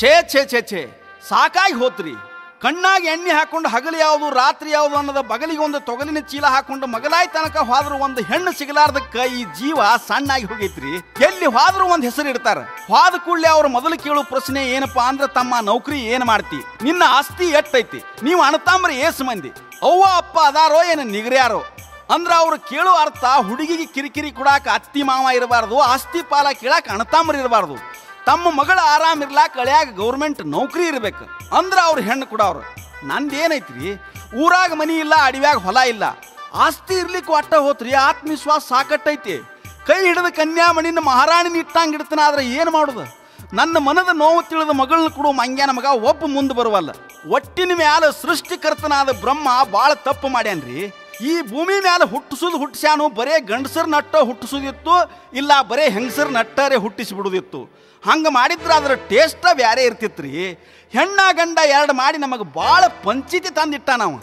ಛೇ ಛೇ ಛೇ ಛೇ ಸಾಕಾಗಿ ಹೋತ್ರಿ ಕಣ್ಣಾಗ ಎಣ್ಣೆ ಹಾಕೊಂಡು ಹಗಲು ಯಾವುದು ರಾತ್ರಿ ಯಾವುದು ಅನ್ನೋದ ಬಗಲಿಗೆ ಒಂದು ತೊಗಲಿನ ಚೀಲ ಹಾಕೊಂಡು ಮಗಲಾಯ್ ತನಕ ಹೋದ್ರು ಒಂದು ಹೆಣ್ಣು ಸಿಗಲಾರ್ದಕ್ಕ ಈ ಜೀವ ಸಣ್ಣಾಗಿ ಹೋಗೈತ್ರಿ ಎಲ್ಲಿ ಹೋದ್ರು ಒಂದು ಹೆಸರು ಇಡ್ತಾರ ಹೋದ ಕೂಡಲೇ ಅವ್ರು ಮೊದಲು ಕೇಳೋ ಪ್ರಶ್ನೆ ಏನಪ್ಪಾ ಅಂದ್ರೆ ತಮ್ಮ ನೌಕರಿ ಏನ್ ಮಾಡ್ತಿ ನಿನ್ನ ಆಸ್ತಿ ಎಟ್ಟೈತಿ ನೀವು ಅಣತಾಂಬ್ರಿ ಏಸ್ ಮಂದಿ ಅವ್ವ ಅಪ್ಪ ಅದಾರೋ ಏನು ನಿಗರ್ಯಾರೋ ಅಂದ್ರ ಅವ್ರು ಕೇಳೋ ಅರ್ಥ ಹುಡುಗಿಗೆ ಕಿರಿಕಿರಿ ಕೊಡಾಕ ಅತ್ತಿ ಮಾವ ಇರಬಾರ್ದು ಆಸ್ತಿ ಪಾಲ ಕೇಳಾಕ ಅಣತಾಂಬ್ರಿ ಇರಬಾರ್ದು ತಮ್ಮ ಮಗಳ ಆರಾಮ್ ಇರ್ಲಾಕ ಕಳ್ಯಾಗ ಗೌರ್ಮೆಂಟ್ ನೌಕರಿ ಇರ್ಬೇಕು ಅಂದ್ರ ಅವ್ರು ಹೆಣ್ಣು ಕೊಡವ್ರು ನಂದೇನೈತ್ರಿ ಊರಾಗ ಮನಿ ಇಲ್ಲ ಅಡವ್ಯಾಗ ಹೊಲ ಇಲ್ಲ ಆಸ್ತಿ ಇರ್ಲಿಕ್ಕೆ ಒಟ್ಟ ಹೋತ್ರಿ ಆತ್ಮವಿಶ್ವಾಸ ಸಾಕಟ್ಟೈತಿ ಕೈ ಹಿಡಿದ ಕನ್ಯಾಮಣಿನ ಮಹಾರಾಣಿನ ಇಟ್ಟಂಗೆ ಇಡ್ತಾನ ಆದ್ರೆ ಏನು ಮಾಡುದು ನನ್ನ ಮನದ ನೋವು ತಿಳಿದ ಮಗಳನ್ನ ಕೊಡು ಮಂಗ್ಯಾನ ಮಗ ಒಬ್ಬ ಮುಂದೆ ಬರುವಲ್ಲ ಒಟ್ಟಿನ ಮ್ಯಾಲ ಸೃಷ್ಟಿಕರ್ತನಾದ ಬ್ರಹ್ಮ ಬಾಳ ತಪ್ಪು ಮಾಡ್ಯಾನ್ರಿ ಈ ಭೂಮಿ ಮ್ಯಾಲ ಹುಟ್ಟಿಸೋದು ಹುಟ್ಟಿಸ್ಯಾನು ಬರೇ ಗಂಡಸರ್ ನಟ್ಟ ಹುಟ್ಟಿಸೋದಿತ್ತು ಇಲ್ಲ ಬರೇ ಹೆಂಗಸರ್ ನಟ್ಟರೆ ಹುಟ್ಟಿಸಿ ಬಿಡುದಿತ್ತು ಹಂಗ ಮಾಡಿದ್ರ ಅದ್ರ ಟೇಸ್ಟ ಬ್ಯಾರೆ ಇರ್ತಿತ್ರಿ ಹೆಣ್ಣ ಗಂಡ ಎರಡು ಮಾಡಿ ನಮಗೆ ಬಾಳ ಪಂಚಿತಿ ತಂದಿಟ್ಟ ನಾವು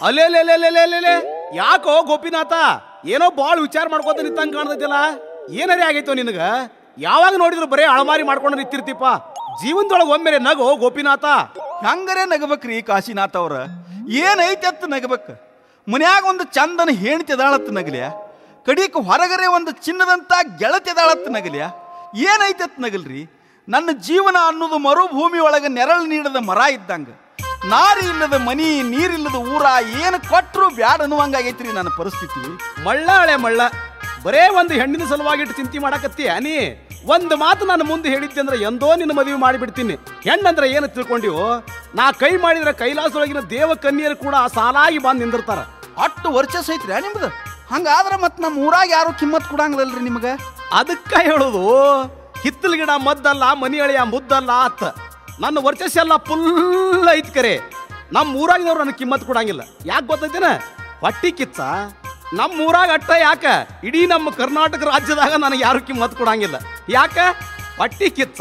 ಅಲ್ಲೇ ಯಾಕೋ ಗೋಪಿನಾಥ ಏನೋ ಬಾಳ್ ವಿಚಾರ ಮಾಡ್ಕೋತ ನಿಂತಂಗ್ ಕಾಣ್ತೈತಿಲ್ಲ ಏನರೇ ಆಗೈತೋ ನಿನಗ ಯಾವಾಗ ನೋಡಿದ್ರು ಬರೇ ಅಳಮಾರಿ ಮಾಡ್ಕೊಂಡು ನಿಂತಿರ್ತಿಪ್ಪ ಜೀವನದೊಳಗೆ ಒಮ್ಮೆರೆ ನಗೋ ಗೋಪಿನಾಥ ಹಂಗರೇ ನಗಬೇಕ್ರಿ ಕಾಶಿನಾಥ್ ಅವ್ರ ಏನೈತೆ ಅತ್ತ ನಗಬೇಕು ಮನ್ಯಾಗ ಒಂದು ಚಂದನ ಹೆಣ್ತಿ ಅದಾಳತ್ ನಗಲ್ಯ ಕಡಿಕ್ ಹೊರಗರೆ ಒಂದು ಚಿನ್ನದಂತ ಗೆಳತಿ ಅದಾಳತ್ ನಗಲ್ಯ ಏನೈತೆ ಅತ್ ನಗಲ್ರಿ ನನ್ನ ಜೀವನ ಅನ್ನೋದು ಮರುಭೂಮಿ ಒಳಗೆ ನೆರಳು ನೀಡದ ಮರ ಇದ್ದಂಗ ನಾರಿ ಇಲ್ಲದ ಮನಿ ನೀರಿಲ್ಲದ ಊರ ಏನು ಕೊಟ್ರು ಬ್ಯಾಡ ಅನ್ನುವಂಗಾಗೈತ್ರಿ ನನ್ನ ಪರಿಸ್ಥಿತಿ ಮಳ್ಳ ಹಳೆ ಮಳ್ಳ ಬರೇ ಒಂದು ಹೆಣ್ಣಿನ ಸಲುವಾಗಿಟ್ಟು ಚಿಂತೆ ಮಾಡಕತ್ತೀಯ ನೀ ಒಂದು ಮಾತು ನಾನು ಮುಂದೆ ಹೇಳಿದ್ದೆ ಅಂದ್ರೆ ಎಂದೋ ನಿನ್ನ ಮದುವೆ ಮಾಡಿಬಿಡ್ತೀನಿ ಹೆಣ್ಣಂದ್ರೆ ಏನು ತಿಳ್ಕೊಂಡಿವೋ ನಾ ಕೈ ಮಾಡಿದ್ರೆ ಕೈಲಾಸದೊಳಗಿನ ದೇವ ಕನ್ಯರು ಕೂಡ ಸಾಲಾಗಿ ಬಂದು ನಿಂದಿರ್ತಾರ ಅಟ್ಟು ವರ್ಚಸ್ ಐತ್ರಿ ನಿಮ್ದು ಹಂಗಾದ್ರೆ ಮತ್ತೆ ನಮ್ಮ ಊರಾಗ ಯಾರು ಕಿಮ್ಮತ್ ಕೊಡಂಗಿಲ್ಲಲ್ರಿ ನಿಮಗೆ ಅದಕ್ಕ ಹೇಳೋದು ಹಿತ್ತಲ ಗಿಡ ಮದ್ದಲ್ಲ ಮನಿ ಅಳಿಯ ಮುದ್ದಲ್ಲ ಅತ್ತ ನನ್ನ ವರ್ಚಸ್ಸೆಲ್ಲ ಫುಲ್ ಐತ್ ಕರೆ ನಮ್ಮ ಊರಾಗಿನವ್ರು ನನಗೆ ಕಿಮ್ಮತ್ ಕೊಡಂಗಿಲ್ಲ ಯಾಕೆ ಗೊತ್ತೈತೇನ ಹೊಟ್ಟಿ ಕಿಚ್ಚ ನಮ್ಮ ಊರಾಗ ಅಟ್ಟ ಯಾಕ ಇಡೀ ನಮ್ಮ ಕರ್ನಾಟಕ ರಾಜ್ಯದಾಗ ನನಗೆ ಯಾರು ಕಿಮ್ಮತ್ ಕೊಡಂಗಿಲ್ಲ ಯಾಕ ಹೊಟ್ಟಿ ಕಿಚ್ಚ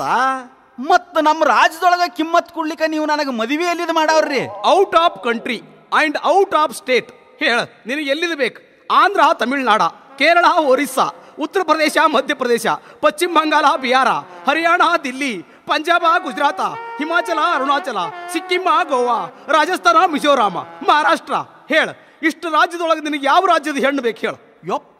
ಮತ್ತ ನಮ್ಮ ರಾಜ್ಯದೊಳಗ ಕಿಮ್ಮತ್ ಕೊಡ್ಲಿಕ್ಕ ನೀವು ನನಗೆ ಮದುವೆ ಎಲ್ಲಿದ್ ಮಾಡವ್ರಿ out of country and out of state ಹೇಳ ನಿನಗೆ ಎಲ್ಲಿದ ಬೇಕು ಆಂಧ್ರ ತಮಿಳ್ನಾಡ ಕೇರಳ ಒರಿಸ್ಸಾ ಉತ್ತರ ಪ್ರದೇಶ ಮಧ್ಯಪ್ರದೇಶ ಪಶ್ಚಿಮ ಬಂಗಾಳ ಬಿಹಾರ ಹರಿಯಾಣ ದಿಲ್ಲಿ ಪಂಜಾಬ ಗುಜರಾತ ಹಿಮಾಚಲ ಅರುಣಾಚಲ ಸಿಕ್ಕಿಮ ಗೋವಾ ರಾಜಸ್ಥಾನ ಮಿಜೋರಾಮ ಮಹಾರಾಷ್ಟ್ರ ಹೇಳ ಇಷ್ಟು ರಾಜ್ಯದೊಳಗೆ ನಿನಗೆ ಯಾವ ರಾಜ್ಯದ ಹೆಣ್ಣು ಬೇಕು ಹೇಳು ಯಪ್ಪ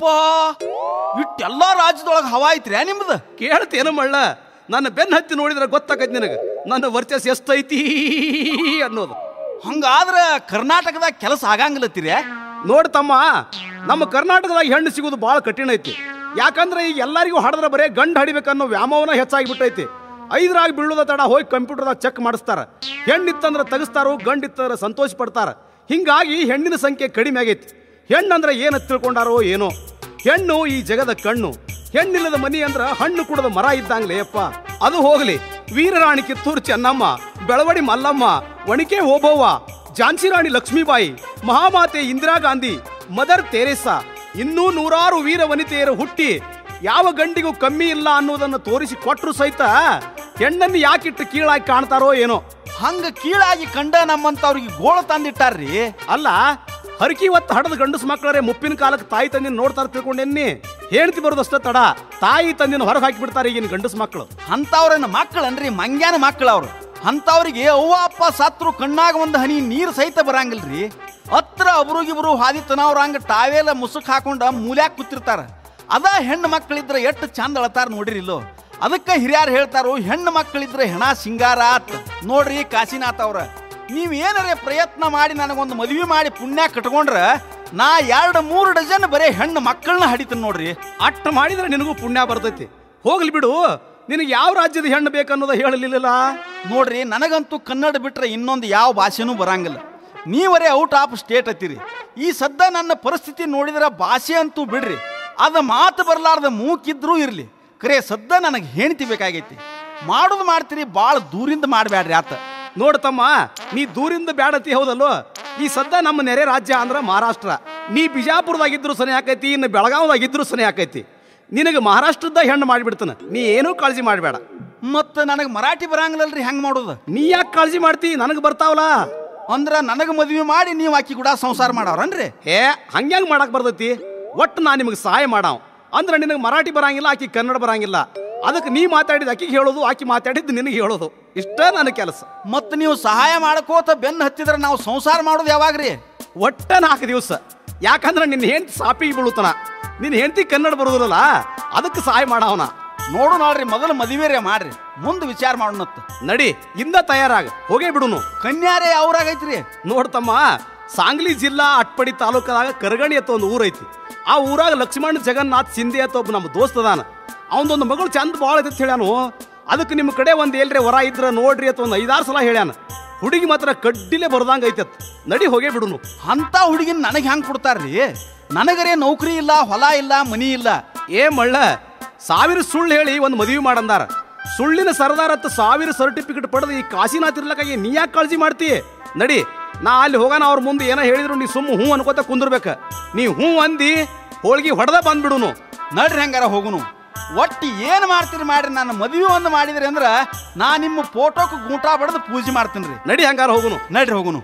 ಇಟ್ಟೆಲ್ಲಾ ರಾಜ್ಯದೊಳಗ ಹವಾ ಐತ್ರಿ ನಿಮ್ದು ಕೇಳ್ತೇನು ಮಳ್ಳ ನನ್ನ ಬೆನ್ನ ಹತ್ತಿ ನೋಡಿದ್ರೆ ಗೊತ್ತಾಗೈತಿ ನಿನಗೆ ನನ್ನ ವರ್ಚಸ್ ಎಷ್ಟೈತಿ ಅನ್ನೋದು ಹಂಗಾದ್ರ ಕರ್ನಾಟಕದಾಗ ಕೆಲಸ ಆಗಂಗಿಲ್ಲತ್ತೀರಿ ನೋಡ್ತಮ್ಮ ನಮ್ಮ ಕರ್ನಾಟಕದಾಗ ಹೆಣ್ಣು ಸಿಗೋದು ಭಾಳ ಕಠಿಣ ಐತಿ ಯಾಕಂದ್ರೆ ಈಗ ಎಲ್ಲರಿಗೂ ಹಾಡಿದ್ರೆ ಬರೇ ಗಂಡು ಹಡಿಬೇಕನ್ನೋ ವ್ಯಾಮೋಹನ ಹೆಚ್ಚಾಗಿ ಬಿಟ್ಟೈತಿ ಐದರಾಗಿ ಬೀಳೋದ ತಡ ಹೋಗಿ ಕಂಪ್ಯೂಟರ್ದಾಗ ಚೆಕ್ ಮಾಡಿಸ್ತಾರ ಹೆಣ್ಣಿತ್ತಂದ್ರೆ ತೆಗಿಸ್ತಾರೋ ಗಂಡಿತ್ತಂದ್ರೆ ಸಂತೋಷ ಪಡ್ತಾರ ಹಿಂಗಾಗಿ ಹೆಣ್ಣಿನ ಸಂಖ್ಯೆ ಕಡಿಮೆ ಆಗೈತಿ ಹೆಣ್ಣಂದ್ರೆ ಏನು ತಿಳ್ಕೊಂಡಾರೋ ಏನೋ ಹೆಣ್ಣು ಈ ಜಗದ ಕಣ್ಣು ಹೆಣ್ಣಿಲ್ಲದ ಮನಿ ಅಂದ್ರ ಹಣ್ಣು ಕುಡದ ಮರ ಇದ್ದಂಗ್ಲೇ ಅಪ್ಪ ಅದು ಹೋಗ್ಲಿ ವೀರರಾಣಿ ಕಿತ್ತೂರು ಚೆನ್ನಮ್ಮ ಬೆಳವಡಿ ಮಲ್ಲಮ್ಮ ಒಣಿಕೆ ಓಬವ್ವ ಝಾನ್ಸಿ ರಾಣಿ ಲಕ್ಷ್ಮೀಬಾಯಿ ಮಹಾಮಾತೆ ಇಂದಿರಾ ಗಾಂಧಿ ಮದರ್ ತೆರೇಸಾ ಇನ್ನೂ ನೂರಾರು ವೀರ ವನಿತೆಯರು ಹುಟ್ಟಿ ಯಾವ ಗಂಡಿಗೂ ಕಮ್ಮಿ ಇಲ್ಲ ಅನ್ನೋದನ್ನ ತೋರಿಸಿ ಕೊಟ್ರು ಸಹಿತ ಹೆಣ್ಣನ್ನು ಯಾಕಿಟ್ಟು ಕೀಳಾಗಿ ಕಾಣ್ತಾರೋ ಏನೋ ಹಂಗ ಕೀಳಾಗಿ ಕಂಡ ನಮ್ಮಂತವ್ರಿಗೆ ಗೋಳು ತಂದಿಟ್ಟಾರ್ರಿ ಅಲ್ಲ ಹರಕಿ ಹೊತ್ತು ಹಡದ ಗಂಡಸ ಮಕ್ಕಳರೆ ಮುಪ್ಪಿನ ಕಾಲಕ್ಕೆ ತಾಯಿ ತಂದಿನ ನೋಡ್ತಾರ ತಿಳ್ಕೊಂಡೆನ್ನಿ ಹೇಳ್ತಿ ಬರೋದಷ್ಟ ತಡ ತಾಯಿ ತಂದಿನ ಹೊರಗೆ ಹಾಕಿ ಬಿಡ್ತಾರೆ ಈಗಿನ ಗಂಡಸ ಮಕ್ಕಳು ಅಂತವ್ರನ್ನ ಮಕ್ಕಳನ್ರಿ ಮಂಗ್ಯಾನ ಮಕ್ಕಳು ಅವ್ರು ಅಂತವ್ರಿಗೆ ಅವ್ವ ಅಪ್ಪ ಸತ್ರು ಕಣ್ಣಾಗ ಒಂದು ಹನಿ ನೀರು ಸಹಿತ ಬರಂಗಿಲ್ರಿ ಹತ್ರ ಒಬ್ರಿಗಿಬ್ರು ಹಾದಿತನ ಅವ್ರ ಹಂಗ ಟಾವೇಲ ಮುಸುಕ್ ಹಾಕೊಂಡ ಮೂಲ್ಯಾಗ ಕೂತಿರ್ತಾರ ಅದ ಹೆಣ್ಣು ಮಕ್ಕಳಿದ್ರೆ ಎಷ್ಟು ಚಂದ ಅಳತಾರ ನೋಡಿರಿಲ್ಲೋ ಅದಕ್ಕೆ ಹಿರಿಯರು ಹೇಳ್ತಾರೋ ಹೆಣ್ಣು ಮಕ್ಕಳಿದ್ರೆ ಹೆಣ ಸಿಂಗಾರ ಆತ್ ನೋಡ್ರಿ ಕಾಶಿನಾಥ್ ಅವ್ರ ನೀವ್ ಏನರೇ ಪ್ರಯತ್ನ ಮಾಡಿ ನನಗೊಂದು ಮದುವೆ ಮಾಡಿ ಪುಣ್ಯ ಕಟ್ಕೊಂಡ್ರ ನಾ ಎರಡು ಮೂರು ಡಜನ್ ಬರೀ ಹೆಣ್ಣು ಮಕ್ಕಳನ್ನ ಹಡಿತೀನಿ ನೋಡ್ರಿ ಅಟ್ಟ ಮಾಡಿದ್ರೆ ನಿನಗೂ ಪುಣ್ಯ ಬರ್ತೈತಿ ಹೋಗ್ಲಿ ಬಿಡು ನಿನಗೆ ಯಾವ ರಾಜ್ಯದ ಹೆಣ್ಣು ಬೇಕನ್ನೋದ ಹೇಳಲಿಲ್ಲ ನೋಡ್ರಿ ನನಗಂತೂ ಕನ್ನಡ ಬಿಟ್ರೆ ಇನ್ನೊಂದು ಯಾವ ಭಾಷೆನೂ ಬರಂಗಿಲ್ಲ ನೀವರೇ ಔಟ್ ಆಫ್ ಸ್ಟೇಟ್ ಹತ್ತೀರಿ ಈ ಸದ್ದ ನನ್ನ ಪರಿಸ್ಥಿತಿ ನೋಡಿದ್ರೆ ಭಾಷೆ ಅಂತೂ ಬಿಡ್ರಿ ಅದ ಮಾತು ಬರಲಾರ್ದ ಮೂಕಿದ್ರೂ ಇರಲಿ ಖರೆ ಸದ್ದ ನನಗೆ ಹೆಣ್ತಿ ಬೇಕಾಗೈತಿ ಮಾಡೋದು ಮಾಡ್ತೀರಿ ಭಾಳ ದೂರಿಂದ ಮಾಡಬೇಡ್ರಿ ಆತ ನೋಡ್ತಮ್ಮ ನೀ ದೂರಿಂದ ಬ್ಯಾಡತಿ ಹೌದಲ್ಲೋ ಈ ಸದ್ದ ನಮ್ಮ ನೆರೆ ರಾಜ್ಯ ಅಂದ್ರ ಮಹಾರಾಷ್ಟ್ರ ನೀ ಬಿಜಾಪುರದಾಗಿದ್ರು ಸನಿ ಆಕೈತಿ ಇನ್ನು ಬೆಳಗಾವದಾಗಿದ್ರು ಸನಿ ಆಕೈತಿ ನಿನಗೆ ಮಹಾರಾಷ್ಟ್ರದ ಹೆಣ್ಣು ಮಾಡಿಬಿಡ್ತಾನ ನೀ ಏನೂ ಕಾಳಜಿ ಮಾಡಬೇಡ ಮತ್ತು ನನಗೆ ಮರಾಠಿ ಬರಂಗಿಲ್ಲಲ್ರಿ ಹೆಂಗೆ ಮಾಡೋದು ನೀ ಯಾಕೆ ಕಾಳಜಿ ಮಾಡ್ತಿ ನನಗೆ ಬರ್ತಾವಲ್ಲ ಅಂದ್ರೆ ನನಗೆ ಮದುವೆ ಮಾಡಿ ನೀವು ಆಕಿ ಕೂಡ ಸಂಸಾರ ಮಾಡವ್ರನ್ರಿ ಏ ಹಂಗ್ಯಾಂಗ್ ಮಾಡಕ್ ಬರ್ತೈತಿ ಒಟ್ಟು ನಾ ನಿಮಗೆ ಸಹಾಯ ಮಾಡಾವ್ ಅಂದ್ರೆ ನಿನಗೆ ಮರಾಠಿ ಬರಂಗಿಲ್ಲ ಆಕಿ ಕನ್ನಡ ಬರಂಗಿಲ್ಲ ಅದಕ್ಕೆ ನೀ ಮಾತಾಡಿದ ಆಕಿಗೆ ಹೇಳೋದು ಆಕಿ ಮಾತಾಡಿದ್ದು ನಿನಗೆ ಹೇಳೋದು ಇಷ್ಟ ನನ್ನ ಕೆಲಸ ಮತ್ ನೀವು ಸಹಾಯ ಮಾಡ್ಕೋತ ಬೆನ್ನ ಹತ್ತಿದ್ರೆ ನಾವು ಸಂಸಾರ ಮಾಡೋದು ಯಾವಾಗ್ರಿ ಒಟ್ಟ ನಾಲ್ಕು ದಿವಸ ಯಾಕಂದ್ರೆ ನಿನ್ನ ಹೆಂಡತಿ ಸಾಪಿಗೆ ಬೀಳುತ್ತಾನ ನಿನ್ನ ಹೆಂಡತಿ ಕನ್ನಡ ಬರೋದಿಲ್ಲಲ್ಲ ಅದಕ್ಕೆ ಸಹಾಯ ಮಾಡವನ ನೋಡು ನೋಡ್ರಿ ಮೊದಲು ಮದುವೆ ಮಾಡ್ರಿ ಮುಂದೆ ವಿಚಾರ ಮಾಡೋಣತ್ತ ನಡಿ ಇಂದ ತಯಾರಾಗ ಹೋಗೇ ಬಿಡುನು ಕನ್ಯಾರೇ ಅವ್ರಾಗೈತ್ರಿ ನೋಡ್ತಮ್ಮ ಸಾಂಗ್ಲಿ ಜಿಲ್ಲಾ ಅಟ್ಪಡಿ ತಾಲೂಕದಾಗ ಕರಗಣಿ ಅಂತ ಒಂದು ಊರೈತಿ ಆ ಊರಾಗ ಲಕ್ಷ್ಮಣ ಜಗನ್ನಾಥ್ ಸಿಂಧೆ ಅಂತ ಒಬ್ಬ ನಮ್ಮ ದೋಸ್ತ ಅದಾನ ಅವನದೊಂದು ಮಗಳು ಚಂದ ಭಾಳ ಐತೆ ಅಂತ ಹೇಳ್ಯಾನು ಅದಕ್ಕೆ ನಿಮ್ಮ ಕಡೆ ಒಂದು ಎಲ್ರಿ ಹೊರ ಇದ್ರ ನೋಡ್ರಿ ಅಂತ ಒಂದು ಐದಾರು ಸಲ ಹೇಳ್ಯಾನ ಹುಡುಗಿ ಮಾತ್ರ ಕಡ್ಡಿಲೆ ಬರ್ದಂಗ ಐತತ್ ನಡಿ ಹೋಗೇ ಬಿಡುನು ಅಂತ ಹುಡುಗಿನ ನನಗೆ ಹೆಂಗ್ ಕೊಡ್ತಾರ್ರಿ ನನಗರೇ ನೌಕರಿ ಇಲ್ಲ ಹೊಲ ಇಲ್ಲ ಮನಿ ಇಲ್ಲ ಏ ಮಳ್ಳ ಸಾವಿರ ಸುಳ್ಳು ಹೇಳಿ ಒಂದು ಮದುವೆ ಮಾಡಂದಾರ ಸುಳ್ಳಿನ ಸರದಾರತ್ತ ಸಾವಿರ ಸರ್ಟಿಫಿಕೇಟ್ ಪಡೆದು ಈ ಕಾಶಿನಾಥ್ ಇರ್ಲಕ್ಕಾಗಿ ನೀ ಯಾಕೆ ಕಾಳಜಿ ಮಾಡ್ತಿ ನಡಿ ನಾ ಅಲ್ಲಿ ಹೋಗೋಣ ಅವ್ರ ಮುಂದೆ ಏನೋ ಹೇಳಿದ್ರು ನೀ ಸುಮ್ಮ ಹ್ಞೂ ಅನ್ಕೋತ ಕುಂದಿರ್ಬೇಕ ನೀ ಹ್ಞೂ ಅಂದಿ ಹೋಳ್ಗಿ ಹೊಡೆದ ಬಂದ್ಬಿಡುನು ನಡ್ರಿ ಹೆಂಗಾರ ಹೋಗುನು ಒಟ್ಟು ಏನು ಮಾಡ್ತೀರಿ ಮಾಡ್ರಿ ನಾನು ಮದುವೆ ಒಂದು ಮಾಡಿದ್ರಿ ಅಂದ್ರ ನಾ ನಿಮ್ಮ ಫೋಟೋಕ್ಕೆ ಗೂಟ ಬಡ್ದು ಪೂಜೆ ಮಾಡ್ತೀನಿ ರೀ ನಡಿ ಹಂಗಾರ ಹೋಗುನು ನಡ್ರಿ ಹೋಗುನು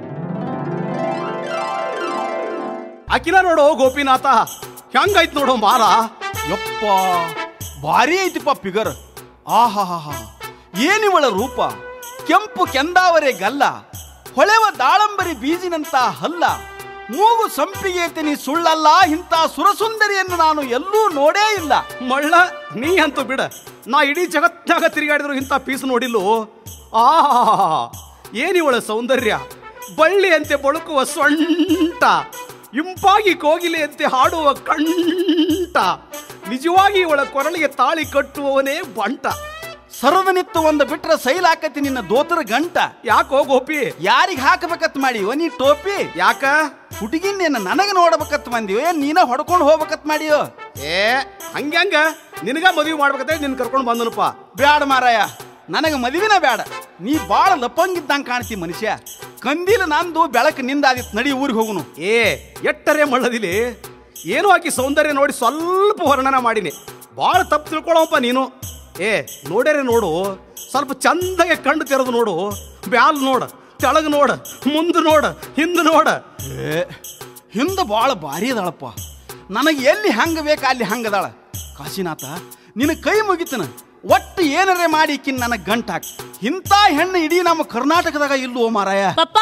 ಅಕಿನ ನೋಡು ಗೋಪಿನಾಥ ಹೆಂಗೈತ್ ನೋಡು ಮಾರ ಯಪ್ಪ ಭಾರಿ ಐತಿಪ್ಪ ಫಿಗರ್ ಆಹಾ ಹಾ ಹಾ ಏನಿವಳ ರೂಪ ಕೆಂಪು ಕೆಂದಾವರೆ ಗಲ್ಲ ಹೊಳೆವ ದಾಳಂಬರಿ ಬೀಜಿನಂತ ಹಲ್ಲ ಮೂಗು ಸಂಪಿಗೆ ಐತಿ ನೀ ಸುಳ್ಳಲ್ಲ ಇಂಥ ಸುರಸುಂದರಿಯನ್ನು ನಾನು ಎಲ್ಲೂ ನೋಡೇ ಇಲ್ಲ ಮಳ್ಳ ನೀ ಅಂತೂ ಬಿಡ ನಾ ಇಡೀ ಜಗತ್ನಾಗ ತಿರುಗಾಡಿದ್ರು ಇಂಥ ಪೀಸ್ ನೋಡಿಲ್ಲೋ ಆ ಏನಿವಳ ಸೌಂದರ್ಯ ಬಳ್ಳಿ ಅಂತೆ ಬಳುಕುವ ಸೊಂಟ ಇಂಪಾಗಿ ಕೋಗಿಲೆ ಅಂತೆ ಹಾಡುವ ಕಂಠ ನಿಜವಾಗಿ ಇವಳ ಕೊರಳಿಗೆ ತಾಳಿ ಕಟ್ಟುವವನೇ ಬಂಟ ಸರದ ನಿತ್ತು ಒಂದು ಬಿಟ್ರೆ ಸೈಲ್ ಹಾಕತಿ ನಿನ್ನ ದೋತರ ಗಂಟ ಯಾಕೋ ಗೋಪಿ ಯಾರಿಗೆ ಹಾಕಬೇಕತ್ ಮಾಡಿಯೋ ನೀ ಟೋಪಿ ಯಾಕ ಹುಡುಗಿನ ನನಗೆ ನೋಡ್ಬೇಕತ್ ಬಂದಿಯೋ ಏನ್ ನೀನ ಹೊಡ್ಕೊಂಡು ಹೋಗ್ಬೇಕತ್ ಮಾಡಿಯೋ ಏ ಹಂಗ್ಯಾಂಗ ನಿನಗ ಮದುವೆ ಮಾಡ್ಬೇಕಂತ ನಿನ್ ಕರ್ಕೊಂಡು ಬಂದನಪ್ಪ ಬ್ಯಾಡ ಮಾರಾಯ ನನಗೆ ಮದುವಿನ ಬ್ಯಾಡ ನೀ ಬಾಳ ಲಪಂಗಿದ್ದಂಗೆ ಕಾಣ್ತಿ ಮನುಷ್ಯ ಕಂದೀಲ ನಂದು ಬೆಳಕು ನಿಂದಾದಿತ್ತು ನಡಿ ಊರಿಗೆ ಹೋಗುನು ಏ ಎಟ್ಟರೆ ಮಳ್ಳದಿಲಿ ಏನೋ ಆಕಿ ಸೌಂದರ್ಯ ನೋಡಿ ಸ್ವಲ್ಪ ವರ್ಣನ ಮಾಡಿನಿ ಭಾಳ ತಪ್ಪು ತಿಳ್ಕೊಳ್ಳೋಪ್ಪ ನೀನು ಏ ನೋಡ್ಯಾರೆ ನೋಡು ಸ್ವಲ್ಪ ಚಂದಗೆ ಕಣ್ಣು ತೆರೆದು ನೋಡು ಬ್ಯಾಲ್ ನೋಡ ತೆಳಗ್ ನೋಡ ಮುಂದೆ ನೋಡ ಹಿಂದೆ ನೋಡ ಏ ಹಿಂದೆ ಭಾಳ ಭಾರಿ ಅದಾಳಪ್ಪ ನನಗೆ ಎಲ್ಲಿ ಹಂಗ ಬೇಕು ಅಲ್ಲಿ ಹಂಗದಾಳ ಕಾಶಿನಾಥ ನಿನ್ನ ಕೈ ಮುಗಿತನ ಒಟ್ಟು ಏನರೇ ಮಾಡಿ ಇಕ್ಕಿನ್ ನನಗೆ ಗಂಟ ಹಾಕ್ ಇಂಥ ಹೆಣ್ಣು ಇಡೀ ನಮ್ಮ ಕರ್ನಾಟಕದಾಗ ಇಲ್ಲೋ ಮಾರಾಯ पप्पा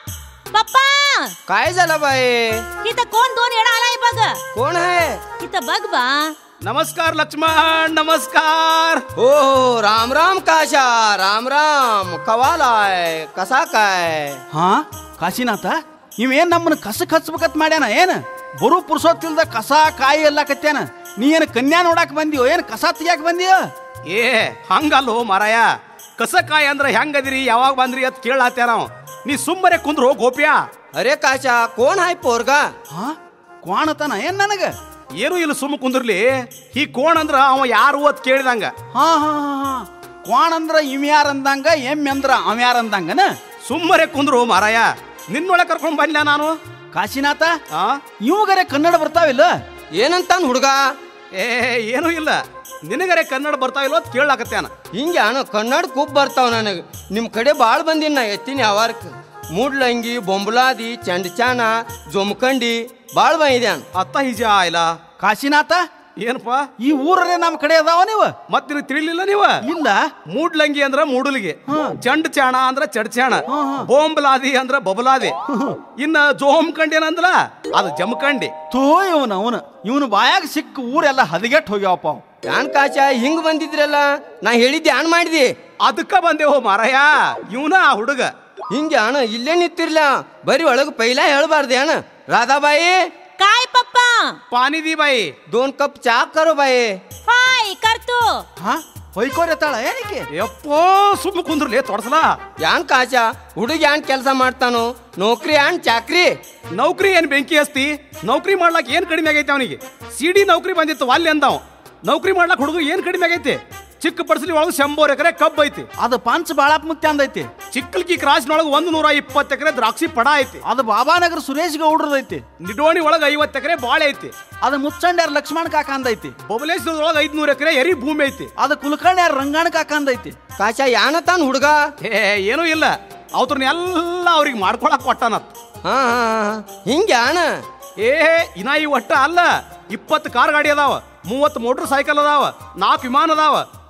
पप्पा काय झालं बाई इथं कोण दोन येडा आलाय बघ कोण आहे इथं बघ बा ನಮಸ್ಕಾರ ಲಕ್ಷ್ಮಣ್ ನಮಸ್ಕಾರ हो हो राम राम काशा राम राम कवालाय कसा काय ಹಾ ಕಾಶಿನಾಥ ಇವೇನ್ ನಮ್ಮನ್ನ ಕಸಕ್ ಹಚ್ಬೇಕತ್ ಮಾಡ್ಯಾನ ಏನ್ ಬರು ಪುರುಸೋತ್ತಿಲ್ದ ಕಸ ಕಾಯಿ ಎಲ್ಲ ಕತ್ಯಾನ ನೀ ಏನ್ ಕನ್ಯಾ ನೋಡಾಕ್ ಬಂದಿಯೋ ಏನ್ ಕಸ ತೆಗಿಯಾಕ ಬಂದಿಯೋ ಏ ಹಂಗಲ್ಲೋ ಮಾರಾಯ ಕಸಕಾಯಿ ಅಂದ್ರೆ ಹೆಂಗದಿರಿ ಯಾವಾಗ ಬಂದ್ರಿ ಅಂತ ಕೇಳಾತ್ಯ ನಾವು ನೀ ಸುಮ್ಮನೆ ಕುಂದ್ರು ಗೋಪ್ಯ अरे काशा कोण आहे पोरगा ಹಾ ಕ್ವಾಣತನ ಏನ್ ನನಗ ಏನು ಇಲ್ಲ ಸುಮ್ಮ ಕುಂದ್ರಲಿ ಈ ಕೋಣ ಅಂದ್ರ ಅವ ಯಾರು ಅಂತ ಕೇಳಿದಂಗ ಹಾ ಹಾ ಹಾ ಹಾ ಕ್ವಾಣ ಅಂದ್ರ ಇವ್ಯಾರ ಅಂದಂಗ ಎಮ್ಮೆ ಅಂದ್ರ ಅವ್ಯಾರ ಅಂದಂಗನ ಸುಮ್ಮನೆ ಕುಂದ್ರು ಮಾರಾಯ ನಿನ್ನೊಳಗೆ ಕರ್ಕೊಂಡ್ ಬಂದ್ಲ ನಾನು ಕಾಶಿನಾಥ ಆ ಇವುಗರೆ ಕನ್ನಡ ಬರ್ತಾವಿಲ್ಲ ಏನಂತಾನ್ ಹುಡುಗ ಏ ಏನೂ ಇಲ್ಲ ನಿನಗರೆ ಕನ್ನಡ ಬರ್ತಾ ಇಲ್ವೋ ಅಂತ ಕೇಳಾಕತ್ಯಾನ ಹಿಂಗೆ ಅಣ್ಣ ಕನ್ನಡ ಕೂಪ್ ಬರ್ತಾವ ನನಗೆ ನಿಮ್ಮ ಕಡೆ ಭಾಳ ಬಂದಿನ ನಾ ಎತ್ತೀನಿ ಯಾವಾರಕ್ಕೆ ಮೂಡ್ಲಂಗಿ ಬೊಂಬಲಾದಿ ಚಂಡಚಾನ ಜೊಮ್ಕಂಡಿ ಭಾಳ ಬಂದಿದೆ ಅಣ್ಣ ಅತ್ತ ಹಿಜ ಇಲ್ಲ ಕಾಶಿನಾಥ ಏನಪ್ಪ ಈ ಊರರೇ ನಮ್ಮ ಕಡೆ ಅದಾವ ನೀವು ಮತ್ ನಿನಗೆ ತಿಳಿಲಿಲ್ಲ ನೀವ ಇಲ್ಲ ಮೂಡ್ಲಂಗಿ ಅಂದ್ರ ಮೂಡಲಿಗೆ ಹಾ. ಚಂಡ್ ಚಾಣ ಅಂದ್ರ ಚಡ್ಚಾಣ ಹಾ, ಹಾ. ಬೋಂಬಲಾದಿ ಅಂದ್ರ ಬಬಲಾದಿ ಇನ್ನ ಜೋಮ್ಕಂಡಿ ಏನಂದ್ರ ಅದು ಜಮಕಂಡಿ ತೋ ಇವನು ಅವನು ಇವನು ಬಾಯಾಗ ಸಿಕ್ಕ ಊರೆಲ್ಲ ಹದಗೆಟ್ ಹೋಗ್ಯಾವಪ್ಪ ಅವ್. ಯಾನ್ ಕಾಚಾ ಹಿಂಗ್ ಬಂದಿದ್ರಲ್ಲ ನಾ ಹೇಳಿದ್ದೆ ಯಾನ್ ಮಾಡಿದಿ ಅದಕ್ಕ ಬಂದೆವು ಮಾರಾಯ ಇವನ ಆ ಹುಡುಗ ಹಿಂಗೆ ಅಣ್ಣ ಇಲ್ಲೇ ನಿಂತಿರ್ಲ ಬರೀ ಒಳಗೆ ಪೈಲ ಹೇಳ್ಬಾರ್ದೆ ಅಣ್ಣ ರಾಧಾಬಾಯಿ काय पप्पा ಪಾನಿದಿ ಬಾಯಿ दोन कप चहा करो बाई हाय करतो ಹಾ ಹೊಯ್ಕೋರೆತ್ತಾಳ ಏನಕ್ಕೆ ಯಪ್ಪೋ ಸುಮ್ಮ ಕುಂದ್ರಲಿ ತೊಡಸಲ ಯಾನ್ ಕಾಚಾ ಹುಡುಗ ಯಾನ್ ಕೆಲಸ ಮಾಡ್ತಾನೋ ನೌಕರಿ ಯಾನ್ ಚಾಕ್ರಿ ನೌಕರಿ ಏನ್ ಬೆಂಕಿ ಹಸ್ತಿ ನೌಕರಿ ಮಾಡ್ಲಾಕ್ ಏನ್ ಕಡಿಮೆ ಆಗೈತೆ ಅವನಿಗೆ ಸಿಡಿ ನೌಕರಿ ಬಂದಿತ್ತು ಅಲ್ಲಿ ಅಂದಾವ್ ನೌಕರಿ ಮಾಡ್ಲಾಕ್ ಹುಡುಗ ಏನ್ ಕಡಿಮೆ ಆಗೈತೆ ಚಿಕ್ಕ ಪಡಿಸಲಿ ಒಳಗೆ ಶಂಬೋರ್ ಎಕರೆ ಕಬ್ಬ್ ಐತಿ ಅದು ಪಂಚ ಬಾಳಪ್ಪ ಮುತ್ಯ ಅಂದೈತಿ ಚಿಕ್ಕಲ್ಕಿ ಕ್ರಾಸ್ನೊಳಗೆ ಒಂದು ನೂರ ಇಪ್ಪತ್ತು ಎಕರೆ ದ್ರಾಕ್ಷಿ ಪಡ ಐತಿ ಅದು ಬಾಬಾನಗರ ಸುರೇಶ್ ಗೌಡ್ರದೈತಿ ನಿಡೋಣಿ ಒಳಗೆ ಐವತ್ತು ಎಕರೆ ಬಾಳೆ ಐತಿ ಅದು ಮುಚ್ಚಂಡ್ಯಾರ ಲಕ್ಷ್ಮಣ ಕಾಕ ಅಂದೈತಿ ಬಬಲೇಶ್ವರದೊಳಗೆ ಐದ್ನೂರು ಎಕರೆ ಎರಿ ಭೂಮಿ ಐತಿ ಅದು ಕುಲಕರ್ಣ್ಯಾರ ರಂಗಾಣ ಕಾಕ ಅಂದೈತಿ ಕಾಚಾ ಯಾನ ತಾನ್ ಹುಡುಗ ಏ ಏನೂ ಇಲ್ಲ ಅವ್ರನ್ನ ಎಲ್ಲ ಅವ್ರಿಗೆ ಮಾಡ್ಕೊಳಕ್ ಕೊಟ್ಟಾನತ್ ಹಾ ಹಾ ಹಾ. ಹಿಂಗೆ ಅಣ್ಣ ಏ ಇನ್ನ ಈ ಒಟ್ಟ ಅಲ್ಲ ಇಪ್ಪತ್ತು ಕಾರ್ ಗಾಡಿ ಅದಾವ ಮೂವತ್ತು ಮೋಟರ್ ಸೈಕಲ್ ಅದಾವ ನಾಲ್ಕು ವಿಮಾನ ಅದಾವ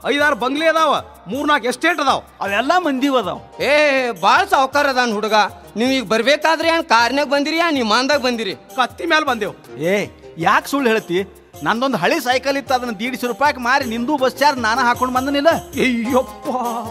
ಐದಾರು ಬಂಗ್ಲೆ ಅದಾವ ಮೂರ್ನಾಲ್ಕು ಎಸ್ಟೇಟ್ ಅದಾವ ಅವೆಲ್ಲ ಮಂದಿವ ಅದಾವ ಏ ಭಾಳ ಸಾವ್ಕಾರ ಅದಾನ ಹುಡುಗ ನೀವು ಈಗ ಬರ್ಬೇಕಾದ್ರೆ ಏನ್ ಕಾರ್ನ್ಯಾಗ ಬಂದಿರಿ ಏನ್ ವಿಮಾನದಾಗ ಬಂದಿರಿ ಕತ್ತಿ ಮೇಲೆ ಬಂದೆವು ಏ ಯಾಕೆ ಸುಳ್ಳು ಹೇಳ್ತಿ ನಂದೊಂದು ಹಳಿ ಸೈಕಲ್ ಇತ್ತು ಅದನ್ನ ದೀಡ್ಸಿ ರೂಪಾಯಿಗೆ ಮಾರಿ ನಿಂದು ಬಸ್ ಚಾರ್ಜ್ ನಾನು ಹಾಕೊಂಡು ಬಂದನಿಲ್ಲ ಅಯ್ಯಪ್ಪ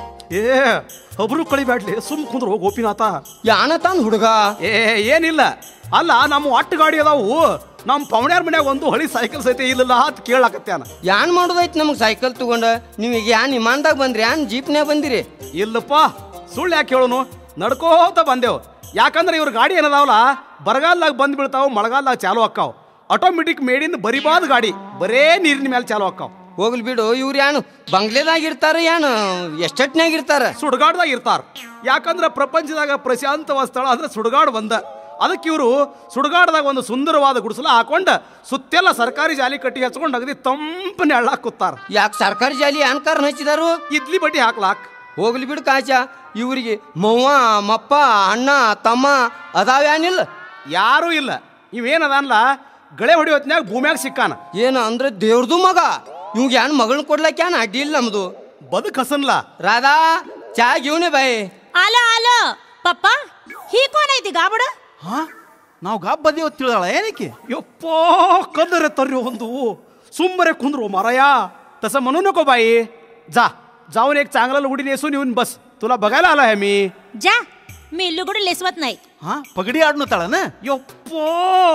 ಏ ಒಬ್ರು ಕಳಿಬ್ಯಾಡ್ಲಿ ಸುಮ್ ಕುಂದ್ರು ಗೋಪಿನಾಥ ಯಾನ ತಾನ್ ಹುಡುಗ ಏ ಏನಿಲ್ಲ ಅಲ್ಲ ನಮ್ಮ ಒಟ್ಟು ಗಾಡಿ ಅದಾವು ನಮ್ಮ ಪವಣ್ಯಾರ ಮನ್ಯಾಗ ಒಂದು ಹಳಿ ಸೈಕಲ್ ಸಹಿತ ಇಲ್ಲಲ್ಲ ಅಂತ ಕೇಳಾಕತ್ಯಾನ ಯಾನ್ ಮಾಡೋದೈತಿ ನಮಗೆ ಸೈಕಲ್ ತಗೊಂಡ ನೀವು ಈಗ ಯಾನ್ ವಿಮಾನದಾಗ ಬಂದ್ರಿ ಯಾನ್ ಜೀಪ್ನ್ಯಾಗ ಬಂದಿರಿ ಇಲ್ಲಪ್ಪ ಸುಳ್ಳು ಯಾಕೆ ಹೇಳೋನು ನಡ್ಕೋತ ಬಂದೆವು ಯಾಕಂದ್ರೆ ಇವ್ರ ಗಾಡಿ ಏನದಾವಲ್ಲ ಬರಗಾಲದಾಗ ಬಂದ್ ಬೀಳ್ತಾವ ಮಳೆಗಾಲದಾಗ ಚಾಲು ಆಕ್ಕಾವ್ ಆಟೋಮೆಟಿಕ್ ಮೇಡಿಂದ ಬರಿಬಾದ ಗಾಡಿ ಬರೇ ನೀರಿನ ಮೇಲೆ ಚಾಲು ಆಕ್ಕಾವ್ ಹೋಗ್ಲಿ ಬಿಡು ಇವ್ರು ಯಾನು ಬಂಗ್ಲೆದಾಗ ಇರ್ತಾರ ಯಾನು ಎಸ್ಟೇಟ್ನ್ಯಾಗ ಇರ್ತಾರ ಸುಡುಗಾಡ್ದಾಗ ಇರ್ತಾರ ಯಾಕಂದ್ರೆ ಪ್ರಪಂಚದಾಗ ಪ್ರಶಾಂತವಾದ ಸ್ಥಳ ಅಂದ್ರೆ ಸುಡುಗಾಡು ಬಂದ ಅದಕ್ಕೆ ಇವರು ಸುಡುಗಾಡ್ದಾಗ ಒಂದು ಸುಂದರವಾದ ಗುಡಿಸಲ ಹಾಕೊಂಡ ಸುತ್ತೆಲ್ಲ ಸರ್ಕಾರಿ ಜಾಲಿ ಕಟ್ಟಿ ಹಚ್ಕೊಂಡು ಅಗದಿ ತಂಪನೆ ಹಳ್ಳಾಕ್ ಕೂತಾರ ಯಾಕೆ ಸರ್ಕಾರಿ ಜಾಲಿ ಯಾನ್ ಕಾರಣ ಹಚ್ಚಿದಾರು ಇಡ್ಲಿ ಬಡ್ಡಿ ಹಾಕ್ಲಾಕ್ ಹೋಗ್ಲಿ ಬಿಡು ಕಾಚ ಇವ್ರಿಗೆ ಮವ್ವ ಮಪ್ಪ ಅಣ್ಣ ತಮ್ಮ ಅದಾವ್ಯಾನಿಲ್ಲ ಯಾರೂ ಇಲ್ಲ ಇವೇನದನ್ಲ ಗಳೆ ಹೊಡಿಯೋತ್ನ್ಯಾಗ ಭೂಮ್ಯಾಗ ಸಿಕ್ಕಾನ ಏನು ಅಂದ್ರೆ ದೇವ್ರದು ಮಗ ಇವ್ಗೆ ಯಾನ್ ಮಗಳನ್ನ ಕೊಡ್ಲಕ್ಕೆ ಯಾನ್ ಅಡ್ಡಿ ಇಲ್ಲ ನಮ್ದು ಬದುಕ್ ಹಸನ್ಲ ರಾಧಾ ಚಾ ಗಿವ್ನೆ ಬಾಯಿ ಆಲೋ ಆಲೋ ಪಪ್ಪ ಹೀ ಕೋನ್ ಐತಿ ಗಾಬಡ ಹಾ ನಾವು ಗಾಬ್ ಬದಿಯೋ ತಿಳಿದಾಳ ಏನಕ್ಕೆ ಯಪ್ಪೋ ಕಲ್ಲರೆ ತರ್ರಿ ಒಂದು ಸುಮ್ಮರೆ ಕುಂದ್ರು ಮಾರಾಯ तसं म्हणू नको बाई जा जाऊन एक चांगला लुगडी नेसून येऊन बस तुला बघायला आला आहे मी जा मी लुगड लेसवत नाही ಹಾ ಪಗಡಿ ಆಡ್ನು ತಾಳನ ಯಪ್ಪೋ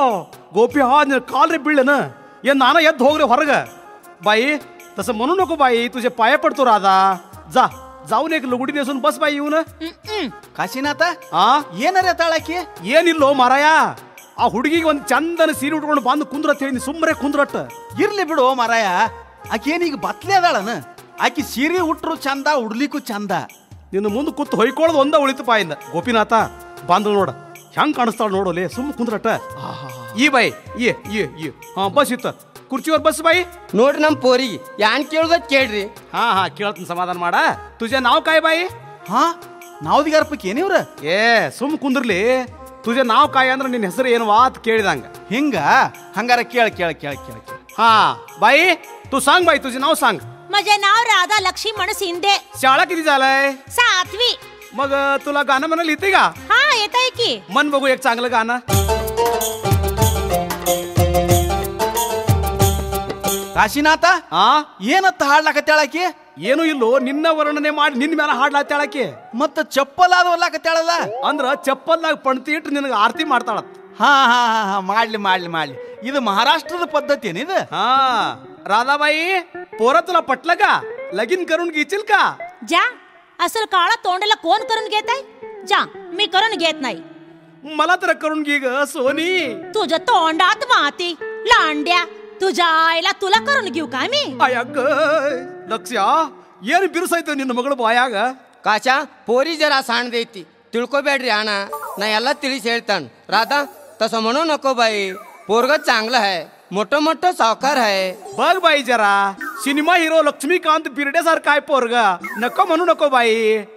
ಗೋಪಿ हा ನಿನ್ನ ಕಾಲ್ रे ಬೀಳನ ಏನ್ ನಾನ ಎದ್ದು ಹೋಗ್ರಿ ಹೊರಗ बाई तसं म्हणू नको बाई तुझे पाय पडतो राधा जा जाऊन एक लुगडी नेसून बस बाई येऊन ಹ್ಮ್ ಹ್ಮ್ ಕಾಶಿನಾಥ ಆ ಏನರ ತಾಳಕಿ ಏನಿಲ್ಲೋ ಮಾರಾಯ ಆ ಹುಡುಗಿಗೆ ಒಂದು ಚಂದನ ಸೀರೆ ಉಟ್ಕೊಂಡು ಬಂದು ಕುಂದ್ರತ್ ಹೇಳಿ ಸುಮ್ಮನೆ ಕುಂದ್ರಟ್ಟ ಇರ್ಲಿ ಬಿಡು ಮಾರಾಯ ಆಕಿ ಏನೀಗ ಬತ್ಲೆ ಅದಾಳನ ಆಕಿ ಸೀರೆ ಉಟ್ರು ಚಂದ ಉಡ್ಲಿಕ್ಕೂ ಚಂದ ನಿನ್ನ ಮುಂದೆ ಕೂತು ಹೊಯ್ಕೊಳ್ಳೋದು ಒಂದ ಉಳಿತು ಪಾಯಿಂದ ಗೋಪಿನಾಥ ಬಂದು ನೋಡ ಹೆಂಗ್ ಕಾಣಿಸ್ತಾಳ ನೋಡೋಲೆ ಸುಮ್ಮ ಕುಂದ್ರಟ್ಟ ಈ ಬಾಯಿ ಈ ಈ ಈ ಹಾ ಬಸ್ ಇತ್ತ ಕುರ್ಚಿಯವ್ರ ಬಸ್ ಬಾಯಿ ನೋಡ್ರಿ ನಮ್ಮ ಪೋರಿಗೆ ಯಾನ್ ಕೇಳ್ದತ್ ಕೇಳ್ರಿ ಹಾ ಹಾ ಕೇಳ್ತೀನಿ ಸಮಾಧಾನ ಮಾಡ ತುಜೆ ನಾವ್ ಕಾಯ್ ಬಾಯಿ ಹಾ ನಾವ್ದಿಗಾರ್ಪಕ್ಕೆ ಏನಿವ್ರ ಏ ಸುಮ್ ಕುಂದ್ರಲಿ ತುಜೆ ನಾವ್ ಕಾಯ ಅಂದ್ರೆ ನಿನ್ನ ಹೆಸರು ಏನು ವಾತ್ ಕೇಳಿದಂಗ ಹಿಂಗ ಹಂಗಾರ ಕೇಳ ಕೇಳ ಕೇಳ ಕೇಳ ಕೇಳ हा बाई तू सांग बाई तुझे नाव सांग माझे नाव राधा लक्ष्मण शिंदे शाळा किती झालंय सातवी मग तुला गाणं म्हणायला येते का हा येत आहे की मन बघू एक चांगलं गाणं ಕಾಶಿನಾಥ ಆ ಏನತ್ತ ಹಾಡ್ಲಾಕತ್ತಾಳ ಆಕಿ ಏನು ಇಲ್ಲೋ ನಿನ್ನ ವರ್ಣನೆ ಮಾಡಿ ನಿನ್ನ ಮೇಲೆ ಹಾಡ್ಲಾತ್ತಾಳಕ್ಕೆ ಮತ್ತ ಚಪ್ಪಲಾದ ಒಲ್ಲಾಕತ್ತಾಳಲ್ಲ ಅಂದ್ರ ಚಪ್ಪಲ್ನಾಗ ಪಣ್ತಿ ಇಟ್ಟು ನಿನಗೆ ಆರತಿ ಮಾಡ್ತಾಳತ್ ಹಾ ಹಾ ಹಾ ಹಾ ಮಾಡ್ಲಿ ಮಾಡ್ಲಿ ಮಾಡ್ಲಿ ಇದು ಮಹಾರಾಷ್ಟ್ರದ ಪದ್ಧತಿ ಏನಿದು हा राधाबाई पोरा तुला पटलं का लगीन करून घेशील का जा असं काळा तोंडाला कोण करून घेत आहे जा मी करून घेत नाही मला तर करून घे ग सोनी तुझ्या तोंडात माती लांड्या तुझ्या आईला तुला करून घेऊ का मी ಅಯ್ಯಕ್ಕ ಲಕ್ಷ್ಯ ಏನು ಬಿರುಸಾಯ್ತು ನಿನ್ನ ಮಗಳು ಬಾಯಾಗ ಕಾಚಾ ಪೋರಿ ಜರ ಸಾಣದೈತಿ ತಿಳ್ಕೊಬೇಡ್ರಿ ಅಣ್ಣ ನಾ ಎಲ್ಲ ತಿಳಿಸಿ ಹೇಳ್ತಾನ ರಾಧಾ तसं म्हणू नको बाई पोरग चांगलं आहे मोठं मोठं सावकार आहे बघ बाई जरा सिनेमा हिरो लक्ष्मीकांत बिर्डेसारखा आहे पोरग नको म्हणू नको बाई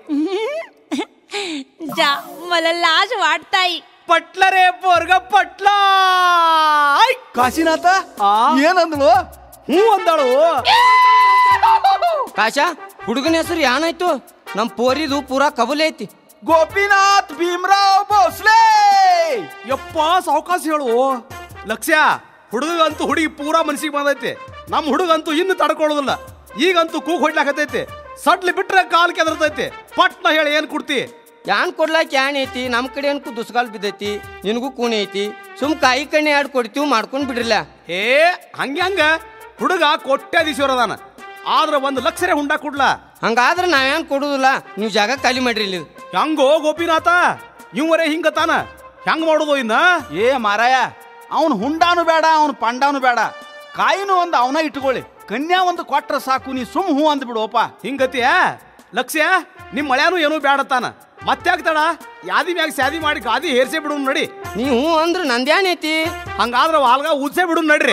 जा मला लाज वाटताय पटलं रे पोरग पटलं ऐक ಕಾಶಿನಾಥ ಆ? ಏನಂದ್ಲು ಹ್ಞೂ ಅಂದಾಳು ಕಾಶಾ ಹುಡುಗನ ಹೆಸರು ಏನಾಯ್ತು ನಮ್ಮ ಪೋರಿದು ಪೂರಾ ಕಬೂಲ್ ಐತಿ ಗೋಪಿನಾಥ್ ಭೀಮರಾವ್ ಭೋಸ್ಲೆ ಯಪ್ಪ ಸಾವಕಾಶ ಹೇಳು ಲಕ್ಷ್ಯ ಹುಡುಗಂತೂ ಹುಡುಗಿ ಪೂರಾ ಮನಸ್ಸಿಗೆ ಬಂದೈತಿ ನಮ್ಮ ಹುಡುಗಂತೂ ಇನ್ನು ತಡ್ಕೊಳ್ಳೋದಿಲ್ಲ ಈಗಂತೂ ಕೂಗ್ ಹೊಡ್ಲಾಕತೈತಿ ಸಡ್ಲಿ ಬಿಟ್ರೆ ಕಾಲ್ ಕೆದರ್ತೈತಿ ಪಟ್ನ ಹೇಳಿ ಏನ್ ಕೊಡ್ತಿ ಯಾನ್ ಕೊಡ್ಲಾಕ ಯಾನ್ ಐತಿ ನಮ್ಮ ಕಡೆ ಅನ್ಕು ದುಸ್ಗಾಲ್ ಬಿದ್ದೈತಿ ನಿನಗೂ ಕೂಣಿ ಐತಿ ಸುಮ್ ಕಾಯಿ ಕಣ್ಣಿ ಎರಡು ಕೊಡ್ತೀವಿ ಮಾಡ್ಕೊಂಡ್ ಬಿಡ್ರಿಲ್ಲ ಏ ಹಂಗೆ ಹಂಗ ಹುಡುಗ ಕೊಟ್ಟಾಧೀಶ್ವರ ಅದಾನ ಆದ್ರ ಒಂದು ಲಕ್ಷರೇ ಹುಂಡ ಕೊಡ್ಲ ಹಂಗಾದ್ರೆ ನಾವೇನ್ ಕೊಡುದಿಲ್ಲ ನೀವು ಜಾಗ ಖಾಲಿ ಮಾಡ್ರಿ ಇಲ್ಲಿ ಹೆಂಗೋ ಗೋಪಿನಾಥ ಇವರೇ ಹಿಂಗತಾನ ಹೆಂಗ್ ಮಾಡೋದು ಇನ್ನ ಏ ಮಾರಾಯ ಅವನ್ ಹುಂಡಾನು ಬೇಡ ಅವನ್ ಪಂಡಾನು ಬೇಡ ಕಾಯಿನೂ ಒಂದು ಅವನ ಇಟ್ಕೊಳ್ಳಿ ಕನ್ಯಾ ಒಂದು ಕೊಟ್ರ ಸಾಕು ನೀ ಸುಮ್ ಹೂ ಅಂದ್ಬಿಡುವಪ್ಪ ಹಿಂಗತಿಯ ಲಕ್ಷ್ಯ ನಿಮ್ ಮಳ್ಯಾನು ಏನೂ ಬ್ಯಾಡತಾನ ಮತ್ತ್ಯಾಕ್ ತಡ ಯಾದಿ ಮ್ಯಾಗ ಸ್ಯಾದಿ ಮಾಡಿ ಗಾದಿ ಹೇರ್ಸೇ ಬಿಡು ನಡಿ ನೀವು ಅಂದ್ರೆ ನಂದ್ಯಾನೈತಿ ಹಂಗಾದ್ರ ವಾಲ್ಗ ಉದ್ಸೇ ಬಿಡು ನಡ್ರಿ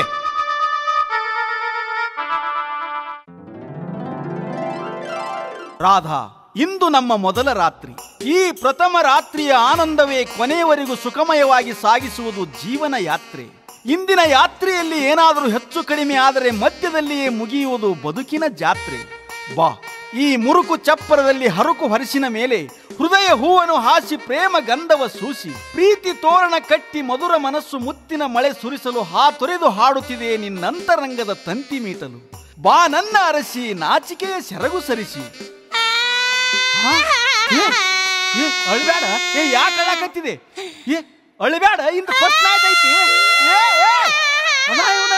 ರಾಧಾ ಇಂದು ನಮ್ಮ ಮೊದಲ ರಾತ್ರಿ ಈ ಪ್ರಥಮ ರಾತ್ರಿಯ ಆನಂದವೇ ಕೊನೆಯವರೆಗೂ ಸುಖಮಯವಾಗಿ ಸಾಗಿಸುವುದು ಜೀವನ ಯಾತ್ರೆ ಇಂದಿನ ಯಾತ್ರೆಯಲ್ಲಿ ಏನಾದರೂ ಹೆಚ್ಚು ಕಡಿಮೆ ಆದರೆ ಮಧ್ಯದಲ್ಲಿಯೇ ಮುಗಿಯುವುದು ಬದುಕಿನ ಜಾತ್ರೆ ಬಾ ಈ ಮುರುಕು ಚಪ್ಪರದಲ್ಲಿ ಹರುಕು ಹರಿಸಿನ ಮೇಲೆ ಹೃದಯ ಹೂವನ್ನು ಹಾಸಿ ಪ್ರೇಮ ಗಂಧವ ಸೂಸಿ ಪ್ರೀತಿ ತೋರಣ ಕಟ್ಟಿ ಮಧುರ ಮನಸ್ಸು ಮುತ್ತಿನ ಮಳೆ ಸುರಿಸಲು ಹಾ ತೊರೆದು ಹಾಡುತ್ತಿದೆ ನಿನ್ನಂತರಂಗದ ತಂತಿ ಮೀಟಲು ಬಾ ನನ್ನ ಅರಸಿ ನಾಚಿಕೆಯ ಸೆರಗು ಸರಿಸಿ ಹಾ? ಏ, ಏ, ಅಳ್ಬೇಡ ಏ ಯಾಕೆ ಅಳಾಕತ್ತಿದೆ ಏ ಅಳ್ಬೇಡ ಇಂದ ಫಸ್ಟ್ ನೈಟ್ ಐತಿ ಏ ಏ ಅದ ಇವ್ನ.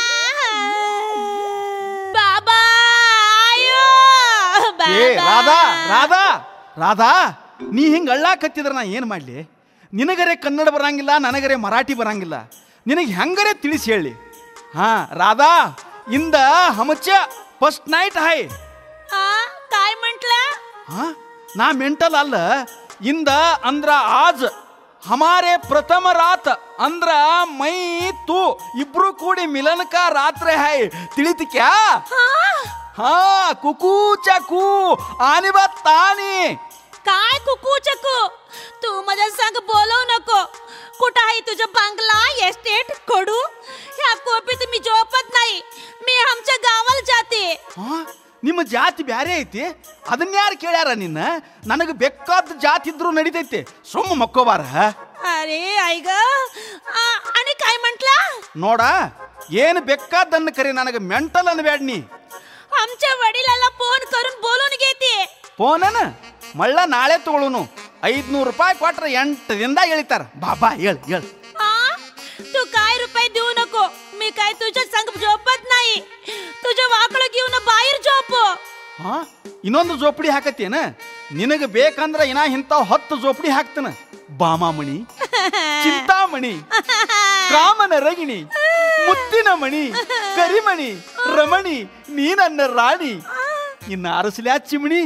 ಬಾಬಾ ಅಯ್ಯೋ ಏ ಬಾಬಾ. ರಾಧಾ ರಾಧಾ ರಾಧಾ ನೀ ಹಿಂಗ ಅಳ್ಳಾಕತ್ತಿದ್ರ ನಾ ಏನ್ ಮಾಡ್ಲಿ ನಿನಗರೆ ಕನ್ನಡ ಬರಂಗಿಲ್ಲ ನನಗರೆ ಮರಾಠಿ ಬರಂಗಿಲ್ಲ ನಿನಗೆ ಹೆಂಗರೆ ತಿಳಿಸಿ ಹೇಳಿ ಹಾ ರಾಧಾ ಇಂದ ಹಮಚ ಫಸ್ಟ್ ನೈಟ್ ಹಾಯ್ ಆ, काय म्हंटला ಹಾ ನಾ ಮೆಂಟಲ್ ಅಲ್ಲ ಇಂದ ಅಂದ್ರ ಆಜ್ ಹಮಾರೆ ಪ್ರಥಮ ರಾತ್ ಅಂದ್ರ ಮೈ ತೂ ಇಬ್ರು ಕೂಡಿ ಮಿಲನಕ ರಾತ್ರಿ ಹಾಯ್ ತಿಳಿತಿ ಕ್ಯಾ ಹಾ ಕುಕೂ ಚಕೂ ಆನಿ ಬಾ ತಾನಿ काय कुकू चकू तू माझ्या संग बोलवू नको कुठं आहे तुझं बंगला एस्टेट कडू ह्या कोपीत मी झोपत नाही मी आमच्या गावाला जाते ಹಾ? ನಿಮ್ಮ ಜಾತಿ ಬ್ಯಾರೆ ಐತಿ ಅದನ್ನ ಯಾರು ಕೇಳ್ಯಾರ ನಿನ್ನ ನನಗೆ ಬೇಕಾದ ಜಾತಿ ಇದ್ರು ನಡಿತೈತಿ ಸುಮ್ಮ ಮಕ್ಕೋಬಾರ अरे आई ग आ, आणि काय म्हंटला ನೋಡ ಏನು ಬೇಕಾದನ್ನ ಕರಿ ನನಗೆ ಮೆಂಟಲ್ ಅನ್ಬ್ಯಾಡ ನೀ आमच्या वडिलाला फोन करून बोलून घेते ಫೋನನ ಮಳ್ಳ ನಾಳೆ ತಗೊಳುನು ಐದ್ನೂರು ರೂಪಾಯಿ ಕೊಟ್ರೆ ಎಂಟು ದಿನದಾಗ ಎಳಿತಾರ ಬಾಬಾ ಹೇಳ ಹೇಳ आ तू काय रुपये देऊ नको मी काय तुझ्या संग झोपत नाही तुझं वाकड घेऊन बाहेर झोप ಹಾ ಇನ್ನೊಂದು ಜೋಪಡಿ ಹಾಕತ್ತೇನ ನಿನಗೆ ಬೇಕಂದ್ರ ಇನ್ನ ಇಂಥವ್ ಹತ್ತು ಜೋಪಡಿ ಹಾಕ್ತನ ಬಾಮಾಮಣಿ ಚಿಂತಾಮಣಿ ಕಾಮನ ರಗಿಣಿ ಮುತ್ತಿನ ಮಣಿ ಕರಿಮಣಿ ರಮಣಿ ನೀ ನನ್ನ ರಾಣಿ ಇನ್ನ ಅರಸಲ್ಯಾ ಚಿಮಣಿ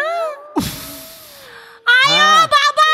आया बाबा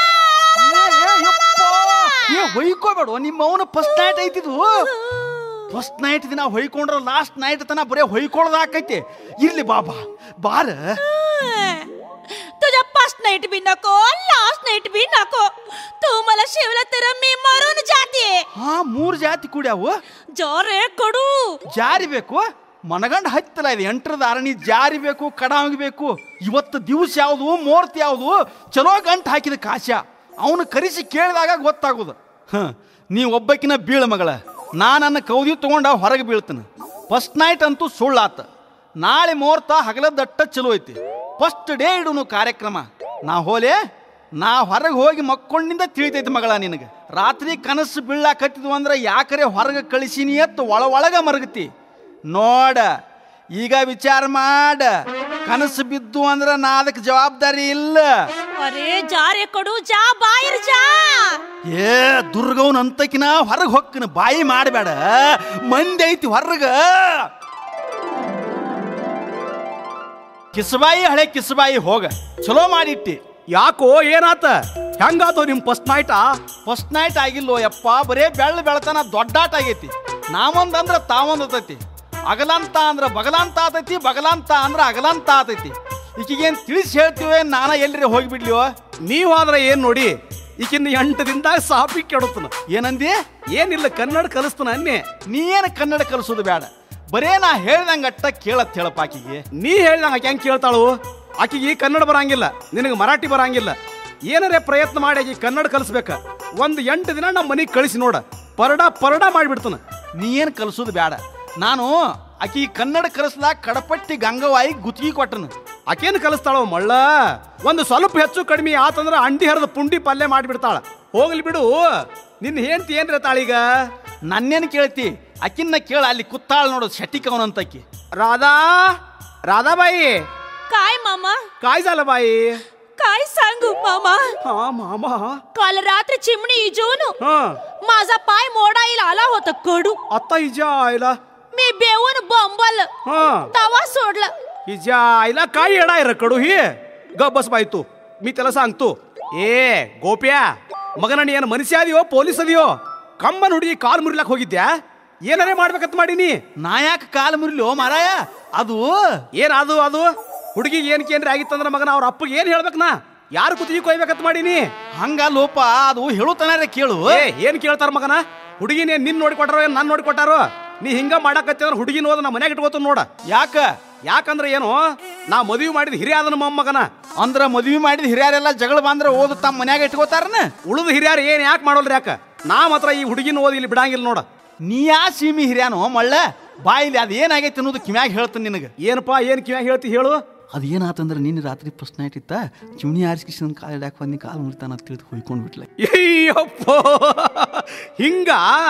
ಏ ಹೊಯ್ಕೋಬೇಡ ನಿಮ್ಮ ಅವನ ಫಸ್ಟ್ ನೈಟ್ ಐತಿದು ಫಸ್ಟ್ ನೈಟ್ ದಿನ ಹೊಯ್ಕೊಂಡ್ರ ಲಾಸ್ಟ್ ನೈಟ್ ತನ ಬರೇ ಹೊಯ್ಕೊಳ್ಳೋದು ಆಕೈತಿ ಇರ್ಲಿ ಬಾಬಾ ಬಾರ तुझ्या फर्स्ट नाईट बी नको लास्ट नाईट बी नको तू मला शिवलं तर मी मरून जाते ಹಾ ಮೂರ್ ಜಾತಿ ಕೂಡ್ಯಾವು ಜೋರೇ ಕೊಡು ಜಾರಿ ಬೇಕು ಮನಗಂಡ ಹತ್ತಲ್ಲ ಇದು ಎಂಟ್ರದ ಆರಣಿ ಜಾರಿ ಬೇಕು ಕಡಾಂಗ್ ಬೇಕು ಇವತ್ತು ದಿವಸ ಯಾವುದು ಮೂರ್ತಿ ಯಾವುದು ಚಲೋ ಗಂಟು ಹಾಕಿದ ಕಾಶ ಅವನು ಕರೆಸಿ ಕೇಳಿದಾಗ ಗೊತ್ತಾಗೋದು ಹ ನೀ ಒಬ್ಬಕಿನ ಬೀಳ ಮಗಳ ನಾ ನನ್ನ ಕೌದಿ ತಗೊಂಡ ಹೊರಗೆ ಬೀಳ್ತೇನೆ ಫಸ್ಟ್ ನೈಟ್ ಅಂತೂ ಸುಳ್ಳಾತ ನಾಳೆ ಮುಹೂರ್ತ ಹಗಲದಟ್ಟ ಚಲೋ ಐತಿ ಫಸ್ಟ್ ಡೇ ಇಡುನು ಕಾರ್ಯಕ್ರಮ ನಾ ಹೋಲೆ ನಾ ಹೊರಗೆ ಹೋಗಿ ಮಕ್ಕೊಂಡಿಂದ ತಿಳಿತೈತಿ ಮಗಳ ನಿನಗೆ ರಾತ್ರಿ ಕನಸು ಬೀಳಾಕತ್ತಿದ್ವು ಅಂದ್ರೆ ಯಾಕರೆ ಹೊರಗೆ ಕಳಿಸಿನಿ ಎತ್ತು ಒಳ ಒಳಗ ಮರಗತಿ ನೋಡ ಈಗ ವಿಚಾರ ಮಾಡ ಕನಸು ಬಿದ್ದು ಅಂದ್ರೆ ನಾ ಅದಕ್ಕೆ ಜವಾಬ್ದಾರಿ ಇಲ್ಲ अरे जा रे कडू जा बाहेर जा ಏ ದುರ್ಗವನ್ ಅಂತಕಿನ ಹೊರಗೆ ಹೊಕ್ಕನ ಬಾಯಿ ಮಾಡಬೇಡ ಮಂದಿ ಐತಿ ಹೊರಗ ಕಿಸಬಾಯಿ ಹಳೆ ಕಿಸಬಾಯಿ ಹೋಗ ಚಲೋ ಮಾಡಿಟ್ಟಿ ಯಾಕೋ ಏನಾತ ಹೆಂಗಾತು ನಿಮ್ ಫಸ್ಟ್ ನೈಟಾ ಫಸ್ಟ್ ನೈಟ್ ಆಗಿಲ್ಲೋ ಯಪ್ಪ ಬರೇ ಬೆಳ್ಳ ಬೆಳತನ ದೊಡ್ಡಾಟ ಆಗೈತಿ ನಾವೊಂದ್ ಅಂದ್ರ ತಾವೊಂದ್ ಆತೈತಿ ಅಗಲಂತ ಅಂದ್ರ ಬಗಲಂತ ಆತೈತಿ ಬಗಲಂತ ಅಂದ್ರ ಅಗಲಂತ ಆತೈತಿ ಈಕಿಗೇನ್ ತಿಳಿಸಿ ಹೇಳ್ತೀವಿ ನಾನ ಎಲ್ರಿ ಹೋಗಿಬಿಡ್ಲಿಯೋ ನೀವ್ ಆದ್ರೆ ಏನ್ ನೋಡಿ ಈಕಿನ್ನ ಎಂಟು ದಿನದಾಗ ಸಾಪಿ ಕೆಡುತ್ತನ ಏನಂದಿ ಏನಿಲ್ಲ ಕನ್ನಡ ಕಲಿಸ್ತಾನ ಅನ್ನೆ ನೀ ಏನು ಕನ್ನಡ ಕಲಿಸೋದು ಬೇಡ ಬರೇ ನಾ ಹೇಳ್ದಂಗ ಅಟ್ಟ ಕೇಳತ್ ಹೇಳಪ್ಪ ಆಕಿಗೆ ನೀ ಹೇಳ್ದಂಗ ಆಕೆ ಹೆಂಗ್ ಕೇಳ್ತಾಳು ಆಕಿಗೆ ಕನ್ನಡ ಬರಂಗಿಲ್ಲ ನಿನಗೆ ಮರಾಠಿ ಬರಂಗಿಲ್ಲ ಏನಾರೇ ಪ್ರಯತ್ನ ಮಾಡಿ ಆಕಿ ಕನ್ನಡ ಕಲಿಸ್ಬೇಕ ಒಂದ್ ಎಂಟು ದಿನ ನಮ್ಮ ಮನೆಗೆ ಕಳಿಸಿ ನೋಡ ಪರಡ ಪರಡ ಮಾಡಿಬಿಡ್ತಾನ ನೀ ಏನು ಕಲಿಸೋದು ಬೇಡ ನಾನು ಆಕಿ ಕನ್ನಡ ಕಲಿಸ್ಲಾಕ ಕಡಪಟ್ಟಿ ಗಂಗವಾಯಿ ಗುತ್ತಿಗೆ ಕೊಟ್ಟನು ಆಕೇನು ಕಲಿಸ್ತಾಳ ಮಳ್ಳ ಒಂದು ಸ್ವಲ್ಪ ಹೆಚ್ಚು ಕಡಿಮೆ ಆತಂದ್ರ ಅಂಡಿ ಹರಿದ ಪುಂಡಿ ಪಲ್ಯ ಮಾಡಿಬಿಡ್ತಾಳ ಹೋಗ್ಲಿ ಬಿಡು ನಿನ್ನ ಹೆಂಡ್ತಿ ಏನ್ರ ತಾಳೀಗ ನನ್ನೇನು ಕೇಳ್ತಿ ಆಕಿನ್ನ ಕೇಳ ಅಲ್ಲಿ ಕುತ್ತಾಳ ನೋಡು ಶಟಿಕವನಂತಕಿ ರಾಧಾ ರಾಧಾಬಾಯಿ काय मामा काय झालं बाई काय सांगू मामा हा मामा काल रात्री चिमणी इजवून हा माझा पाय मोडाईल आला होता कडू आता हिच्या आईला मी बेवून बंबल हा तवा सोडलं हिच्या आईला काय येणार आहे रकडू ही ग बस बाई तू मी त्याला सांगतो ಏ ಗೋಪ್ಯಾ ಮಗನ ನೀ ಏನು ಮನುಷ್ಯ ಅದೀಯೋ ಪೊಲೀಸ್ ಅದೀಯೋ ಕಂಬನ್ ಹುಡುಗಿ ಕಾಲ್ ಮುರಿಲಕ್ ಹೋಗಿದ್ಯಾ ಏನಾರೇ ಮಾಡ್ಬೇಕಂತ ಮಾಡೀನಿ ನಾ ಯಾಕೆ ಕಾಲು ಮುರಿಲೋ ಮಾರಾಯ ಅದು ಏನ್ ಅದು ಅದು ಹುಡುಗಿ ಏನ್ ಕೇಂದ್ರ ಆಗಿತ್ತಂದ್ರ ಮಗನ ಅವ್ರ ಅಪ್ಪಗೆ ಏನ್ ಹೇಳ್ಬೇಕ್ ನಾ ಯಾರು ಕುತ್ತಿಗೆ ಕೊಯ್ಬೇಕಂತ ಮಾಡೀನಿ ಹಂಗ ಲೋಪ ಅದು ಹೇಳುತ್ತಾನೆ ಕೇಳು ಏ ಏನ್ ಕೇಳ್ತಾರ ಮಗನ ಹುಡುಗಿನ ಏನ್ ನಿನ್ ನೋಡಿಕೊಟ್ಟಾರೋ ಏನ್ ನಾನ್ ನೋಡಿಕೊಟ್ಟಾರೋ ನೀ ಹಿಂಗ ಮಾಡಾಕತ್ತಿದ್ರ ಹುಡುಗಿನ ಹೋದ ನಮ್ಮ ಮನ್ಯಾಗ ಇಟ್ಕೋತ ನೋಡ ಯಾಕ ಯಾಕಂದ್ರೆ ಏನು ನಾ ಮದುವೆ ಮಾಡಿದ ಹಿರಿಯಾದನ ಮೊಮ್ಮಗನ ಅಂದ್ರ ಮದ್ವಿ ಮಾಡಿದ ಹಿರಿಯರೆಲ್ಲ ಜಗಳ ಬಂದ್ರ ಓದು ತಮ್ಮ ಮನ್ಯಾಗ ಇಟ್ಕೋತಾರನ ಉಳಿದ ಹಿರಿಯರು ಏನ್ ಯಾಕೆ ಮಾಡೋಲ್ರಿ ಯಾಕ ನಾ ಮಾತ್ರ ಈ ಹುಡುಗಿನ ಓದಿ ಇಲ್ಲಿ ಬಿಡಂಗಿಲ್ಲ ನೋಡ ನೀ ಯಾ ಸೀಮಿ ಹಿರಿಯಾನೋ ಮಳ್ಳ ಬಾಯಿಲಿ ಅದ ಏನಾಗೈತೆ ಅನ್ನೋದು ಕಿಮ್ಯಾಗ ಹೇಳ್ತೀನಿ ನಿನಗೆ ಏನಪ್ಪಾ ಏನ್ ಕಿವ್ಯಾಗ ಹೇಳ್ತಿ ಹೇಳು ಅದೇನಾತಂದ್ರೆ ನಿನ್ನೆ ರಾತ್ರಿ ಫಸ್ಟ್ ನೈಟ್ ಇತ್ತ ಚಿಮಣಿ ಆರಿಸ್ಕಿಶನ್ ಕಾಲ್ ಹಿಡ್ಯಾಕ ಬಂದು ಕಾಲು ಮುರಿತಾನ ತಿಳಿದು ಹೊಯ್ಕೊಂಡು ಬಿಟ್ಲೆ ಅಯ್ಯಪ್ಪ ಹಿಂಗ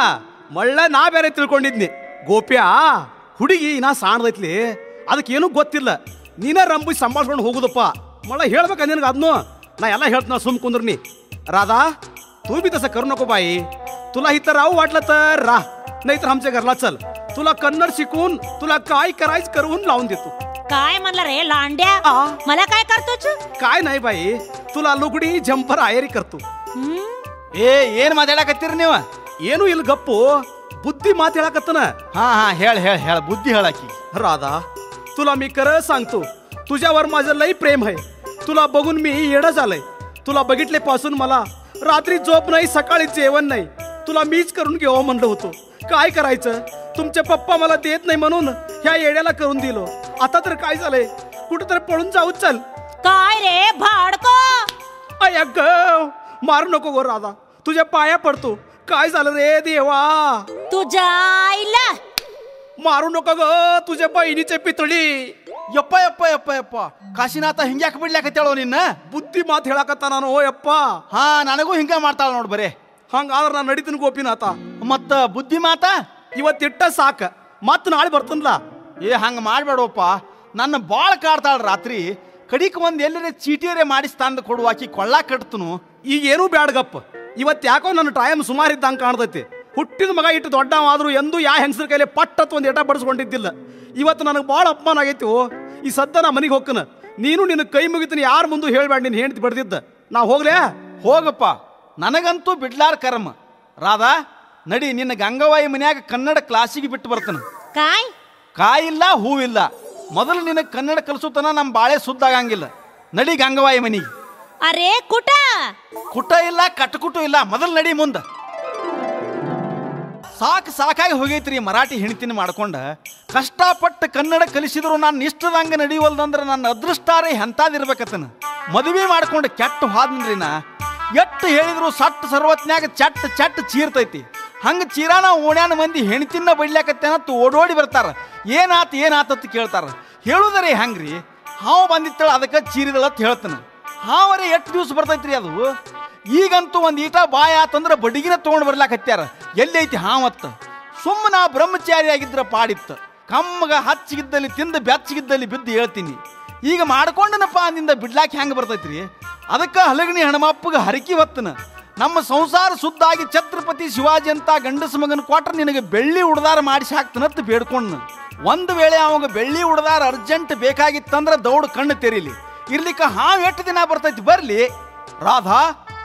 ಮಳ್ಳ ನಾ ಬೇರೆ ತಿಳ್ಕೊಂಡಿದ್ನಿ ಗೋಪ್ಯ ಹುಡುಗಿ ನಾ ಸಾಣದೈತ್ಲಿ ಅದಕ್ಕೇನು ಗೊತ್ತಿಲ್ಲ ನೀನೇ ರಂಬಿ ಸಂಭಾಳ್ಸ್ಕೊಂಡು ಹೋಗುದಪ್ಪ ಮಳ್ಳ ಹೇಳ್ಬೇಕ ನಿನಗೆ ಅದನ್ನು ನಾ ಎಲ್ಲ ಹೇಳ್ತೀನಿ ಸುಮ್ ಕುಂದ್ರನಿ ರಾಧಾ तू बी तसं करू नको बाई तुला इथं राहू वाटलं तर राह नाहीतर आमच्या घरला चल तुला कन्नड शिकून तुला काय करायचं करून लावून देतो काय म्हणला रे लांड्या आ. मला काय करतोच काय नाही बाई तुला लुगडी जंपर आयरी करतो हम्म ಏ ಏನ್ ಮಾತಾಡಕತ್ತೀರಿ ನೀವು ಏನು ಇಲ್ಲಿ ಗಪ್ಪು ಬುದ್ಧಿ ಮಾತು ಹೇಳಕತ್ತನ ಹಾ ಹಾ ಹೇಳ ಹೇಳ ಹೇಳ ಬುದ್ಧಿ ಹೇಳಾಕಿ राधा तुला मी खरं सांगतो तुझ्यावर माझं लई प्रेम आहे तुला बघून मी येडं झालंय तुला बघितल्यापासून मला रात्री झोप नाही सकाळी जेवण नाही तुला मीच करून घेऊ म्हणलं होतो काय करायचं तुमचे पप्पा मला देत नाही म्हणून ह्या येड्याला करून दिलो आता तर काय झालंय कुठेतरी पळून जाऊ चल काय रे भाडको अय ग मारू नको गो राधा तुझ्या पाया पडतो काय झालं रे देवा तुझ्या आईला मारू नको ग तुझ्या बहिणीचे पितळी ಯಪ್ಪ ಯಪ್ಪ ಯಪ್ಪ ಯಪ್ಪ ಕಾಶಿನಾಥ ಹಿಂಗ್ಯಾಕೆ ಬಿಡ್ಲಾಕತ್ತೇಳೋ ನಿನ್ನ ಬುದ್ಧಿ ಮಾತು ಹೇಳಕತ್ತ ನಾನು ಓ ಯಪ್ಪ ಹಾ ನನಗೂ ಹಿಂಗ ಮಾಡ್ತಾಳ ನೋಡ್ ಬರೇ ಹಂಗಾದ್ರೆ ನಾನು ನಡೀತೀನಿ ಗೋಪಿನಾಥ ಮತ್ತ ಬುದ್ಧಿ ಮಾತಾ ಇವತ್ತಿಟ್ಟ ಸಾಕ ಮತ್ ನಾಳೆ ಬರ್ತನ್ಲ ಏ ಹಂಗ ಮಾಡ್ಬೇಡಪ್ಪ ನನ್ನ ಬಾಳ ಕಾಡ್ತಾಳ ರಾತ್ರಿ ಕಡಿಕ್ ಒಂದ್ ಎಲ್ಲರೇ ಚೀಟಿಯರೇ ಮಾಡಿಸಿ ತಂದು ಕೊಡು ಆಕಿ ಕೊಳ್ಳ ಕಟ್ತನು ಈಗ ಏನೂ ಬ್ಯಾಡ್ಗಪ್ಪ ಇವತ್ ಯಾಕೋ ನನ್ನ ಟೈಮ್ ಸುಮಾರು ಇದ್ದಂಗೆ ಕಾಣ್ತೈತಿ ಹುಟ್ಟಿದ ಮಗ ಇಟ್ಟು ದೊಡ್ಡವಾದ್ರೂ ಎಂದೂ ಯಾ ಹೆಂಗಸರ ಕೈಲಿ ಪಟ್ಟತ್ ಒಂದು ಎಟ ಬಡಿಸ್ಕೊಂಡಿದ್ದಿಲ್ಲ ಇವತ್ತು ನನಗೆ ಭಾಳ ಅಪಮಾನ ಆಗೈತಿ ಓ. ಈ ಸದ್ದ ನಾ ಮನೆಗೆ ಹೋಗ್ಕನ ನೀನು ನಿನ್ನ ಕೈ ಮುಗಿತೀನಿ ಯಾರ ಮುಂದೆ ಹೇಳ್ಬೇಡ ನೀನು ಹೆಂಡತಿ ಬಡ್ದಿದ್ದ ನಾ ಹೋಗ್ಲೇ ಹೋಗಪ್ಪ ನನಗಂತೂ ಬಿಡ್ಲಾರ ಕರ್ಮ ರಾಧಾ ನಡಿ ನಿನ್ನ ಗಂಗವಾಯಿ ಮನ್ಯಾಗ ಕನ್ನಡ ಕ್ಲಾಸಿಗೆ ಬಿಟ್ಟು ಬರ್ತಾನ काय ಕಾಯಿಲ್ಲ ಹೂವಿಲ್ಲ ಮೊದಲು ನಿನಗೆ ಕನ್ನಡ ಕಲಿಸುತ್ತಾನ ನಮ್ಮ ಬಾಳೆ ಸುದ್ದಾಗಂಗಿಲ್ಲ ನಡಿ ಗಂಗವಾಯಿ ಮನಿಗೆ अरे कुठं ಕುಟ ಇಲ್ಲ ಕಟ್ಟಕುಟು ಇಲ್ಲ ಮೊದಲು ನಡಿ ಮುಂದ ಸಾಕು ಸಾಕಾಗಿ ಹೋಗೈತ್ರಿ ಮರಾಠಿ ಹೆಣ್ತಿನ ಮಾಡ್ಕೊಂಡ ಕಷ್ಟಪಟ್ಟು ಕನ್ನಡ ಕಲಿಸಿದ್ರು ನಾನು ಇಷ್ಟದಂಗ ನಡೆಯುವಲ್ದಂದ್ರೆ ನನ್ನ ಅದೃಷ್ಟಾರೇ ಎಂತಾದಿರ್ಬೇಕತ್ತನ ಮದುವೆ ಮಾಡ್ಕೊಂಡು ಕೆಟ್ಟ ಹೋದ್ನ್ರಿ ನಾ ಎಟ್ಟು ಹೇಳಿದ್ರು ಸಟ್ ಸರ್ವತ್ನ್ಯಾಗ ಚಟ್ ಚಟ್ ಚೀರ್ತೈತಿ ಹಂಗ ಚೀರಾನ ಓಣ್ಯಾನ ಮಂದಿ ಹೆಣ್ತಿನ ಬಡ್ಲಾಕತ್ತೇನತ್ತು ಓಡೋಡಿ ಬರ್ತಾರ ಏನಾತ್ ಏನಾತತ್ ಕೇಳ್ತಾರ ಹೇಳುದರೇ ಹಂಗ್ರಿ ಹಾವು ಬಂದಿತ್ತಳ ಅದಕ್ಕೆ ಚೀರಿದಳತ್ ಹೇಳ್ತಾನ ಹಾವರೇ ಎಷ್ಟು ದಿವ್ಸ ಬರ್ತೈತ್ರಿ ಅದು ಈಗಂತೂ ಒಂದು ಈಟ ಬಾಯ ಆತಂದ್ರೆ ಬಡಿಗಿನ ತೊಗೊಂಡು ಬರ್ಲಾಕತ್ಯಾರ ಎಲ್ಲೈತಿ ಹಾವತ್ತ ಸುಮ್ಮನ ಬ್ರಹ್ಮಚಾರಿ ಆಗಿದ್ರ ಪಾಡಿತ್ತು ಕಮ್ಮಗ ಹಚ್ಚಿಗಿದ್ದಲ್ಲಿ ತಿಂದು ಬೆಚ್ಚಗಿದ್ದಲ್ಲಿ ಬಿದ್ದು ಹೇಳ್ತೀನಿ ಈಗ ಮಾಡ್ಕೊಂಡನಪ್ಪ ಅಂದಿಂದ ಬಿಡ್ಲಾಕ್ ಹೆಂಗೆ ಬರ್ತೈತ್ರಿ ಅದಕ್ಕೆ ಹಲಗಣಿ ಹಣಮಪ್ಪಗೆ ಹರಕಿ ಹೊತ್ತನ ನಮ್ಮ ಸಂಸಾರ ಸುದ್ದಾಗಿ ಛತ್ರಪತಿ ಶಿವಾಜಿ ಅಂತ ಗಂಡಸ ಮಗನ ಕೊಟ್ರೆ ನಿನಗೆ ಬೆಳ್ಳಿ ಉಡ್ದಾರ ಮಾಡಿಸಿ ಹಾಕ್ತನತ್ ಬೇಡ್ಕೊಂಡು ಒಂದು ವೇಳೆ ಅವಾಗ ಬೆಳ್ಳಿ ಉಡ್ದಾರ ಅರ್ಜೆಂಟ್ ಬೇಕಾಗಿತ್ತಂದ್ರೆ ದೌಡ್ ಕಣ್ಣು ತೆರೀಲಿ ಇರ್ಲಿಕ್ಕ ಹಾವು ಎಷ್ಟು ದಿನ ಬರ್ತೈತಿ ಬರ್ಲಿ ರಾಧಾ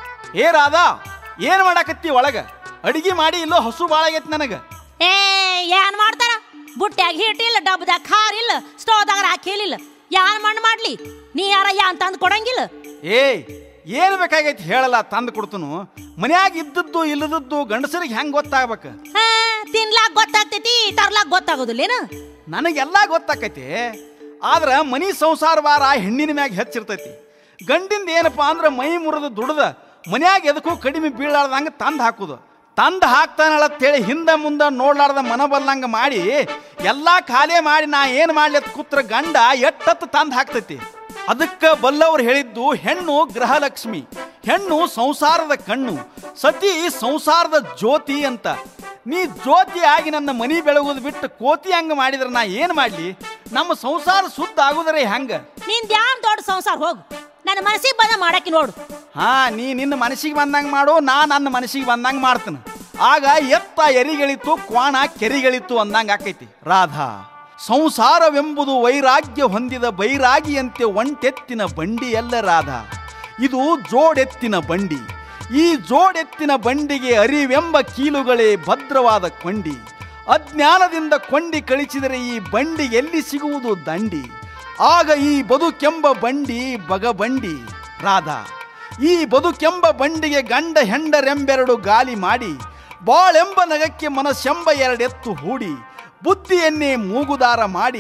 ಏ ರಾಧಾ ಏನ್ ಮಾಡಾಕತ್ತಿ ಒಳಗ ಅಡಿಗೆ ಮಾಡಿ ಇಲ್ಲೋ ಹಸು ಭಾಳ ಆಗೈತಿ ನನಗ ಏ ಏನ್ ಮಾಡ್ತಾರ ಬುಟ್ಟ್ಯಾಗ ಹಿಟ್ಟಿಲ್ಲ ಡಬ್ಬದಾಗ ಖಾರ ಇಲ್ಲ ಸ್ಟೋವ್ದಾಗ ಹಾಕಿಲಿಲ್ಲ ಯಾನ್ ಮಣ್ಣು ಮಾಡ್ಲಿ ನೀ ಯಾರ ಯಾನ್ ತಂದು ಕೊಡಂಗಿಲ್ಲ ಏ ಏನ್ ಬೇಕಾಗೈತಿ ಹೇಳಲ್ಲ ತಂದು ಕೊಡ್ತನು ಮನ್ಯಾಗ ಇದ್ದದ್ದು ಇಲ್ಲದದ್ದು ಗಂಡಸರಿಗೆ ಹೆಂಗ್ ಗೊತ್ತಾಗ್ಬೇಕು ಹಾ, ತಿನ್ಲಾಕ್ ಗೊತ್ತಾಗ್ತೈತಿ ತರ್ಲಾಕ್ ಗೊತ್ತಾಗೋದಿಲ್ಲೇನು ನನಗೆಲ್ಲ ಗೊತ್ತಾಕೈತಿ ಆದ್ರ ಮನಿ ಸಂಸಾರ ವಾರ ಹೆಣ್ಣಿನ ಮ್ಯಾಗ ಹೆಚ್ಚಿರ್ತೈತಿ ಗಂಡಿಂದ ಏನಪ್ಪಾ ಅಂದ್ರ ಮೈ ಮುರಿದು ದುಡ್ದ ಮನ್ಯಾಗ ಎದಕ್ಕೂ ಕಡಿಮೆ ಬೀಳಾರ್ದಂಗ ತಂದು ಹಾಕುದು ತಂದು ಹಾಕ್ತಾನಳತ್ತೇಳಿ ಹಿಂದ ಮುಂದ ನೋಡ್ಲಾರ್ದ ಮನ ಬಲ್ಲಂಗ ಮಾಡಿ ಎಲ್ಲಾ ಖಾಲಿ ಮಾಡಿ ನಾ ಏನ್ ಮಾಡ್ಲಿ ಅಂತ ಕೂತ್ರ ಗಂಡ ಎಟ್ಟತ್ತು ತಂದು ಹಾಕ್ತೈತಿ ಅದಕ್ಕ ಬಲ್ಲವ್ರು ಹೇಳಿದ್ದು ಹೆಣ್ಣು ಗೃಹಲಕ್ಷ್ಮಿ ಹೆಣ್ಣು ಸಂಸಾರದ ಕಣ್ಣು ಸತಿ ಸಂಸಾರದ ಜ್ಯೋತಿ ಅಂತ ನೀ ಜ್ಯೋತಿ ಆಗಿ ನನ್ನ ಮನಿ ಬೆಳಗೋದು ಬಿಟ್ಟು ಕೋತಿ ಹಂಗ ಮಾಡಿದ್ರೆ ನಾ ಏನ್ ಮಾಡ್ಲಿ ನಮ್ಮ ಸಂಸಾರ ಶುದ್ಧ ಆಗುದರೆ ಹೆಂಗ ನಿಂದ ಯಾನ್ ದೊಡ್ಡ ಸಂಸಾರ ಹೋಗು ನನ್ನ ಮನಸ್ಸಿಗೆ ಬಂದ ಮಾಡಾಕಿ ನೋಡು ಹಾ ನೀ ನಿನ್ನ ಮನಸ್ಸಿಗೆ ಬಂದಂಗ ಮಾಡು ನಾ ನನ್ನ ಮನಸ್ಸಿಗೆ ಬಂದಂಗ ಮಾಡ್ತೇನೆ ಆಗ ಎತ್ತ ಎರಿಗಳಿತ್ತು ಕ್ವಾಣ ಕೆರಿಗಳಿತ್ತು ಅಂದಂಗ ಆಕೈತಿ ರಾಧಾ ಸಂಸಾರವೆಂಬುದು ವೈರಾಗ್ಯ ಹೊಂದಿದ ಬೈರಾಗಿಯಂತೆ ಒಂಟೆತ್ತಿನ ಬಂಡಿ ಎಲ್ಲ ರಾಧಾ ಇದು ಜೋಡೆತ್ತಿನ ಬಂಡಿ ಈ ಜೋಡೆತ್ತಿನ ಬಂಡಿಗೆ ಅರಿವೆಂಬ ಕೀಲುಗಳೇ ಭದ್ರವಾದ ಕೊಂಡಿ ಅಜ್ಞಾನದಿಂದ ಕೊಂಡಿ ಕಳಿಸಿದರೆ ಈ ಬಂಡಿ ಎಲ್ಲಿ ಸಿಗುವುದು ದಂಡಿ ಆಗ ಈ ಬದುಕೆಂಬ ಬಂಡಿ ಬಗಬಂಡಿ ರಾಧಾ ಈ ಬದುಕೆಂಬ ಬಂಡಿಗೆ ಗಂಡ ಹೆಂಡರೆಂಬೆರಡು ಗಾಲಿ ಮಾಡಿ ಬಾಳೆಂಬ ನಗಕ್ಕೆ ಮನಸ್ಸೆಂಬ ಎರಡೆತ್ತು ಹೂಡಿ ಬುದ್ಧಿಯನ್ನೇ ಮೂಗುದಾರ ಮಾಡಿ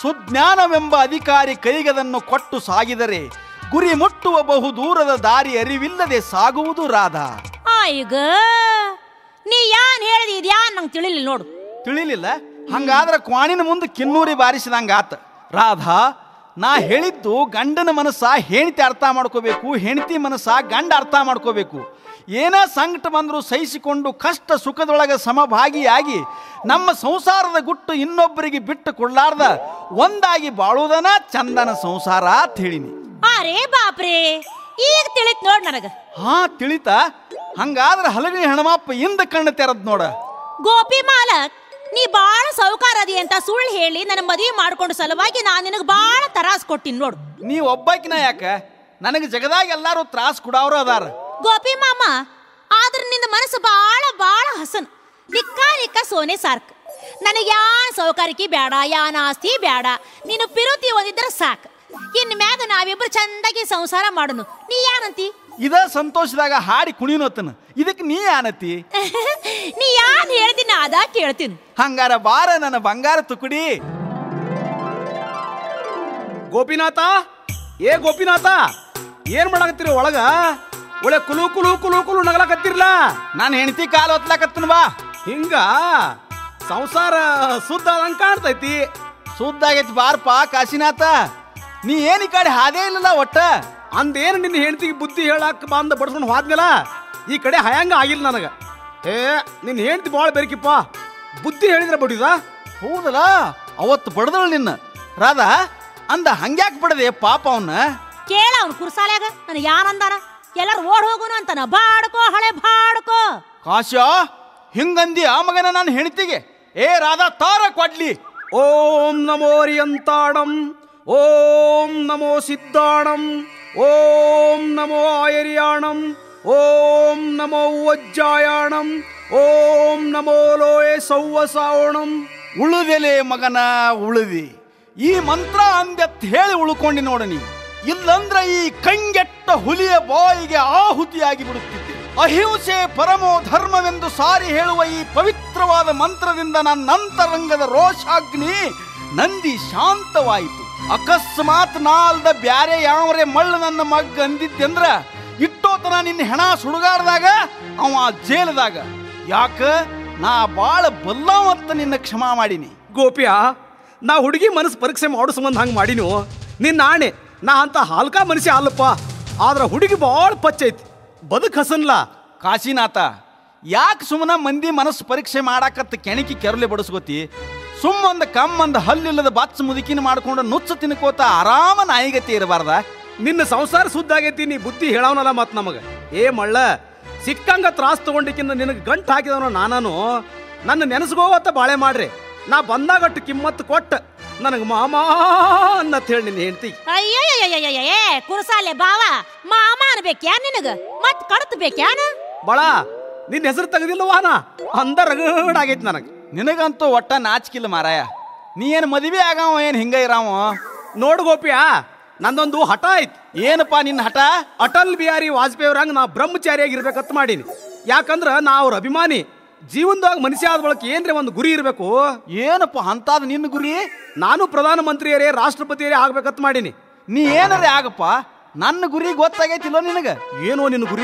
ಸುಜ್ಞಾನವೆಂಬ ಅಧಿಕಾರಿ ಕೈಗದನ್ನು ಕೊಟ್ಟು ಸಾಗಿದರೆ ಗುರಿ ಮುಟ್ಟುವ ಬಹು ದೂರದ ದಾರಿ ಅರಿವಿಲ್ಲದೆ ಸಾಗುವುದು ರಾಧಾ ಆಯ್ಗ ನೀ ಯಾನ್ ಹೇಳಿದಿ ಇದ್ಯಾನ್ ನಂಗೆ ತಿಳಿಲಿಲ್ಲ ನೋಡು ತಿಳಿಲಿಲ್ಲ ಹಂಗಾದ್ರೆ ಕ್ವಾಣಿನ ಮುಂದೆ ಕಿನ್ನೂರಿ ಬಾರಿಸಿದಂಗಾತ ರಾಧಾ ನಾ ಹೇಳಿದ್ದು ಗಂಡನ ಮನಸ್ಸ ಹೆಂಡತಿ ಅರ್ಥ ಮಾಡ್ಕೋಬೇಕು ಹೆಂಡತಿ ಮನಸ್ಸ ಗಂಡ ಅರ್ಥ ಮಾಡ್ಕೋಬೇಕು ಏನ ಸಂಕಟ ಬಂದರೂ ಸಹಿಸಿಕೊಂಡು ಕಷ್ಟ ಸುಖದೊಳಗೆ ಸಮಭಾಗಿಯಾಗಿ ನಮ್ಮ ಸಂಸಾರದ ಗುಟ್ಟು ಇನ್ನೊಬ್ಬರಿಗೆ ಬಿಟ್ಟು ಕೊಡ್ಲಾರ್ದ ಒಂದಾಗಿ ಬಾಳುವುದನ ಚಂದನ ಸಂಸಾರ ಅಂತ ಹೇಳಿನಿ ಅರೇ ಬಾಪ್ರೇ ಈಗ ತಿಳಿತ್ ನೋಡ್ ನನಗ ಹಾ ತಿಳಿತ ಹಂಗಾದ್ರೆ ಹಲಗಣಿ ಹೆಣ್ಮಪ್ಪ ಇಂದ ಕಣ್ಣು ತೆರದ್ ನೋಡ ಗೋಪಿ ಮಾಲಕ್ ನೀ ಬಾಳ ಸೌಕಾರ ಅದಿ ಅಂತ ಸುಳ್ಳು ಹೇಳಿ ನನ್ನ ಮದುವೆ ಮಾಡ್ಕೊಂಡು ಸಲುವಾಗಿ ನಾನು ನಿನಗೆ ಬಾಳ ತರಾಸ್ ಕೊಟ್ಟಿನಿ ನೋಡು ನೀ ಒಬ್ಬಾಕಿನ ಯಾಕ ನನಗೆ ಜಗದಾಗ ಎಲ್ಲಾರು ತ್ರಾಸ್ ಕೊಡವ್ರು ಅದಾರ ಗೋಪಿ ಮಾಮ ಆದ್ರ ನಿನ್ನ ಮನಸ್ಸು ಬಾಳ ಬಾಳ ಹಸನ್ ನಿಕ್ಕ ನಿಕ್ಕ ಸೋನೆ ಸಾರ್ಕ್ ನನಗೆ ಯಾನ್ ಸೌಕರ್ಯಕ್ಕೆ ಬೇಡ ಯಾನ್ ಆಸ್ತಿ ಬೇಡ ನೀನು ಪಿರುತಿ ಒಂದಿದ್ರೆ ಸಾಕ್ ಇನ್ ಮ್ಯಾಗ ನಾವಿಬ್ರು ಚಂದಾಗಿ ಸಂಸಾರ ಮಾಡೋನು ನೀ ಏನಂತಿ ಇದ ಸಂತೋಷದಾಗ ಹಾಡಿ ಕುಣಿನೋತನ ಇದಕ್ಕೆ ನೀ ಆನತಿ ನೀ ಯಾನ್ ಹೇಳ್ತೀನಿ ಅದ ಕೇಳ್ತೀನಿ ಹಂಗಾರ ಬಾರ ನನ್ನ ಬಂಗಾರ ತುಕುಡಿ ಗೋಪಿನಾಥ ಏ ಗೋಪಿನಾಥ ಏನ್ ಮಾಡಕತ್ತೀರಿ ಒಳಗ ಒಳ್ಳೆ ಕುಲು ಕುಲು ಕುಲು ಕುಲು ನಗಲಕತ್ತಿರ್ಲ ನಾನು ಹೆಂಡತಿ ಕಾಲು ಹೊತ್ಲಾಕತ್ತನ ಬಾ ಹಿಂಗ ಸಂಸಾರ ಸುದ್ದ ಆದಂಗ್ ಕಾಣ್ತೈತಿ ಸುದ್ದಾಗೈತಿ ಬಾರಪ್ಪ ಕಾಶಿನಾಥ ನೀ ಏನ್ ಈ ಕಡೆ ಹಾದೇ ಇಲ್ಲಲ್ಲ ಒಟ್ಟ ಅಂದೇನು ನಿನ್ನ ಹೆಂಡತಿಗೆ ಬುದ್ಧಿ ಹೇಳಕ್ ಬಂದ ಬಡ್ಸ್ಕೊಂಡು ಹೋದ್ಮೇಲ ಈ ಕಡೆ ಹಯಾಂಗ ಆಗಿಲ್ಲ ನನಗ ಏ ನಿನ್ನ ಹೆಂಡತಿ ಭಾಳ ಬೆರಕಿಪ್ಪ ಬುದ್ಧಿ ಹೇಳಿದ್ರೆ ಬಡಿದ ಹೌದಲ್ಲ ಅವತ್ತು ಬಡದಳು ನಿನ್ನ ರಾಧಾ ಅಂದ ಹಂಗ್ಯಾಕ್ ಬಡದೆ ಪಾಪ ಅವನ್ನ ಕೇಳ ಅವ್ನು ಕುರ್ಸಾಲ್ಯಾಗ ನನಗೆ ಯಾರಂದಾನ ಎಲ್ಲರೂ ಓಡ್ ಹೋಗುನು ಅಂತಾನ ಬಾಡ್ಕೋ ಹಳೆ ಬಾಡ್ಕೋ ಕಾಶ್ಯ ಹಿಂಗಂದಿ ಆ ಮಗನ ನಾನು ಹೆಂಡತಿಗೆ ಏ ರಾಧಾ ತಾರ ಕೊಡ್ಲಿ ಓಂ ನಮೋ ರಿಯಂತಾಣಂ ಓಂ ನಮೋ ಸಿದ್ಧಾಣಂ ಓಂ ನಮೋ ಆಯರ್ಯಾಣಂ ಓಂ ನಮೋ ವಜ್ಜಾಯಾಣಂ ಓಂ ನಮೋ ಲೋಯೆ ಸೌವಸಾವಣಂ ಉಳುದೆಲೆ ಮಗನ ಉಳುದಿ ಈ ಮಂತ್ರ ಅಂದೆತ್ ಹೇಳಿ ಉಳ್ಕೊಂಡಿ ನೋಡನಿ ಇಲ್ಲಂದ್ರ ಈ ಕಂಗೆಟ್ಟ ಹುಲಿಯ ಬಾಯಿಗೆ ಆಹುತಿಯಾಗಿ ಬಿಡುತ್ತಿದ್ದೆ ಅಹಿಂಸೆ ಪರಮೋ ಧರ್ಮವೆಂದು ಸಾರಿ ಹೇಳುವ ಈ ಪವಿತ್ರವಾದ ಮಂತ್ರದಿಂದ ನನ್ನ ಅಂತರಂಗದ ರೋಷಾಗ್ನಿ ನಂದಿ ಶಾಂತವಾಯಿತು ಅಕಸ್ಮಾತ್ ನಾಲ್ದ ಬ್ಯಾರೆ ಯಾವರೇ ಮಳ್ಳ ನನ್ನ ಮಗ್ಗ ಅಂದಿದ್ದೆಂದ್ರ ಇಟ್ಟೋತನ ನಿನ್ನ ಹೆಣ ಸುಡುಗಾಡ್ದಾಗ ಅವ ಜೇಲದಾಗ ಯಾಕ ನಾ ಬಾಳ ಬಲ್ಲವತ್ತ ನಿನ್ನ ಕ್ಷಮಾ ಮಾಡೀನಿ ಗೋಪಿಯ ನಾ ಹುಡುಗಿ ಮನಸ್ಸು ಪರೀಕ್ಷೆ ಮಾಡೋ ಸಂಬಂಧ ಹಂಗೆ ಮಾಡಿನು ನಿನ್ನ ಆಣೆ ನಾ ಅಂತ ಹಾಲ್ಕ ಮನುಷ್ಯ ಅಲ್ಲಪ್ಪ ಆದ್ರ ಹುಡುಗಿ ಭಾಳ ಪಚ್ಚೈತಿ ಬದುಕ್ ಹಸನ್ಲಾ ಕಾಶಿನಾಥ ಯಾಕೆ ಸುಮ್ಮನ ಮಂದಿ ಮನಸ್ಸು ಪರೀಕ್ಷೆ ಮಾಡಾಕತ್ತ ಕೆಣಕಿ ಕೆರಳಿ ಬಡಿಸ್ಕೋತಿ ಸುಮ್ಮೊಂದು ಕಮ್ಮೊಂದು ಹಲ್ಲಿಲ್ಲದ ಬಚ್ಚ ಮುದುಕಿನ ಮಾಡ್ಕೊಂಡು ನುಚ್ಚ ತಿನ್ಕೋತ ಆರಾಮ ನಾಯಿಗತಿ ಇರಬಾರ್ದ ನಿನ್ನ ಸಂಸಾರ ಸುದ್ದಾಗೈತಿ ನೀ ಬುದ್ಧಿ ಹೇಳವನಲ್ಲ ಮತ್ ನಮಗ ಏ ಮಳ್ಳ ಸಿಕ್ಕಂಗ ತ್ರಾಸ್ ತಗೊಂಡಿಕ್ಕಿಂತ ನಿನಗೆ ಗಂಟು ಹಾಕಿದವನು ನಾನಾನು ನನ್ನ ನೆನೆಸ್ಕೋವತ್ತ ಬಾಳೆ ಮಾಡ್ರಿ ನಾ ಬಂದಾಗಟ್ಟು ಕಿಮ್ಮತ್ತು ಕೊಟ್ಟ ನನಗೆ ಮಾಮಾ ಅನ್ನತ್ ಹೇಳಿ ನಿನ್ನ ಹೆಂಡತಿ ಅಯ್ಯಯ್ಯಯ್ಯಯ್ಯಯ್ಯ ಕುರ್ಸಾಲೆ ಬಾವ ಮಾಮ ಅನ್ಬೇಕ್ಯಾ ನಿನಗ ಮತ್ ಕಡತ್ ಬೇಕ್ಯಾನ ಬಳ ನಿನ್ನ ಹೆಸರು ತೆಗೆದಿಲ್ಲವಾನ ಅಂದ ರಗಡಾಗೈತಿ ನನಗೆ ನಿನಗಂತೂ ಒಟ್ಟ ನಾಚಿಕಿಲ್ಲ ಮಾರಾಯ ನೀ ಏನು ಮದುವೆ ಆಗವ ಏನು ಹಿಂಗ ಇರಾವ ನೋಡು ಗೋಪಿಯ ನಂದೊಂದು ಹಠ ಐತಿ ಏನಪ್ಪ ನಿನ್ನ ಹಠ ಅಟಲ್ ಬಿಹಾರಿ ವಾಜಪೇಯಿ ಅವ್ರಂಗ ನಾ ಬ್ರಹ್ಮಚಾರಿಯಾಗಿ ಇರ್ಬೇಕಂತ ಮಾಡೀನಿ ಯಾಕಂದ್ರ ನಾ ಅವ್ರ ಅಭಿಮಾನಿ ಜೀವನದಾಗ ಮನುಷ್ಯ ಆದ ಬಳಕ ಏನ್ರಿ ಒಂದು ಗುರಿ ಇರಬೇಕು ಏನಪ್ಪ ಅಂತಾದ ನಿನ್ನ ಗುರಿ ನಾನು ಪ್ರಧಾನ ಮಂತ್ರಿಯರೇ ರಾಷ್ಟ್ರಪತಿಯರೇ ಆಗ್ಬೇಕಂತ ಮಾಡೀನಿ ನೀ ಏನರೇ ಆಗಪ್ಪ ನನ್ನ ಗುರಿ ಗೊತ್ತಾಗೈತಿಲ್ಲೋ ನಿನಗ ಏನೋ ನಿನ್ನ ಗುರಿ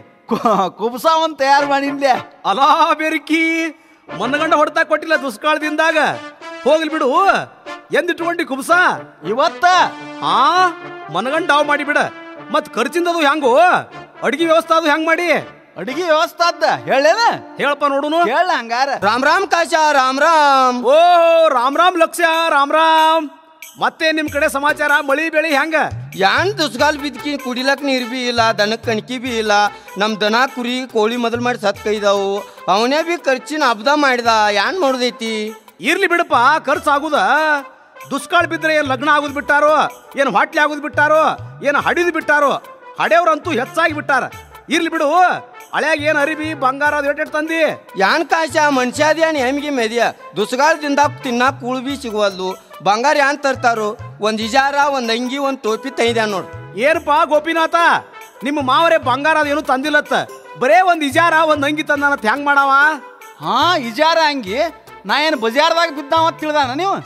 ಕುಬ್ಸಾವನ್ ತಯಾರು ಮಾಡಿನ್ಲೆ ಅಲಾ ಬೆರಕಿ ಮನ್ನಗಂಡ ಹೊಡ್ತಾ ಕೊಟ್ಟಿಲ್ಲ ದುಷ್ಕಾಳದಿಂದಾಗ ಹೋಗ್ಲಿ ಬಿಡು ಎಂದಿಟ್ಕೊಂಡಿ ಕುಬ್ಸ ಇವತ್ತ ಆ ಮನಗಂಡ ಡಾವ್ ಮಾಡಿ ಬಿಡ ಮತ್ ಖರ್ಚಿಂದದು ಹೆಂಗು ಅಡಿಗೆ ವ್ಯವಸ್ಥೆ ಅದು ಹೆಂಗ್ ಮಾಡಿ ಅಡಿಗೆ ವ್ಯವಸ್ಥೆ ಅದ ಹೇಳೇನ ಹೇಳಪ್ಪ ನೋಡುನು ಹೇಳ ಹಂಗಾರ ರಾಮ್ ರಾಮ್ ಕಾಶ ರಾಮ್ ರಾಮ್ ಓ ರಾಮ್ ರಾಮ್ ಲಕ್ಷ್ಯ ರಾಮ್ ರಾಮ್ ಮತ್ತೆ ನಿಮ್ ಕಡೆ ಸಮಾಚಾರ ಮಳಿ ಬೆಳಿ ಹೆಂಗ ಯಾನ್ ದುಸ್ಗಾಲ್ ಬಿದ್ಕಿ ಕುಡಿಲಕ್ ನೀರ್ ಬಿ ಇಲ್ಲ ದನಕ್ ಕಣಕಿ ಬಿ ಇಲ್ಲ ನಮ್ ದನ ಕುರಿ ಕೋಳಿ ಮೊದಲ್ ಮಾಡಿ ಸತ್ ಕೈದಾವು ಅವನೇ ಬಿ ಖರ್ಚಿನ ಹಬ್ದ ಮಾಡಿದ ಯಾನ್ ಮಾಡೋದೈತಿ ಇರ್ಲಿ ಬಿಡಪ್ಪ ಖರ್ಚು ಆಗುದ ದುಷ್ಕಾಳ ಬಿದ್ರೆ ಏನ್ ಲಗ್ನ ಆಗುದ್ ಬಿಟ್ಟಾರೋ ಏನ್ ಹೊಟ್ಲಿ ಆಗುದ್ ಬಿಟ್ಟಾರೋ ಏನ್ ಹಡಿದ್ ಬಿಟ್ಟಾರೋ ಹಡೆಯವ್ರಂತೂ ಹೆಚ್ಚಾಗಿ ಬಿಟ್ಟಾರ ಇರ್ಲಿ ಬಿಡು ಹಳ್ಯಾಗ ಏನ್ ಅರಿಬಿ ಬಂಗಾರ ಅದು ಎಟ್ ತಂದಿ ಯಾನ್ ಕಾಶ ಮನುಷ್ಯಾದ್ಯಾನ್ ಹೆಮ್ಗೆ ಮೆದಿಯ ದುಸ್ಗಾಲದಿಂದ ತಿನ್ನಾಕ್ ಕೂಳ್ ಬಿ ಸಿಗುವಲ್ದು ಬಂಗಾರ ಯಾನ್ ತರ್ತಾರೋ ಒಂದ್ ಇಜಾರ ಒಂದ್ ಅಂಗಿ ಒಂದ್ ಟೋಪಿ ತಂದಿದ್ಯಾನ್ ನೋಡ್ ಏನಪ್ಪ ಗೋಪಿನಾಥ ನಿಮ್ಮ ಮಾವರೇ ಬಂಗಾರ ಅದೇನು ತಂದಿಲ್ಲತ್ತ ಬರೇ ಒಂದ್ ಇಜಾರ ಒಂದ್ ಅಂಗಿ ತಂದಾನತ್ ಹೆಂಗ್ ಮಾಡವ ಹಾ ಇಜಾರ ಹಂಗಿ ನಾ ಏನು ಬಜಾರ್ದಾಗ ಬಿದ್ದಾವ ತಿಳಿದಾನ ನೀವು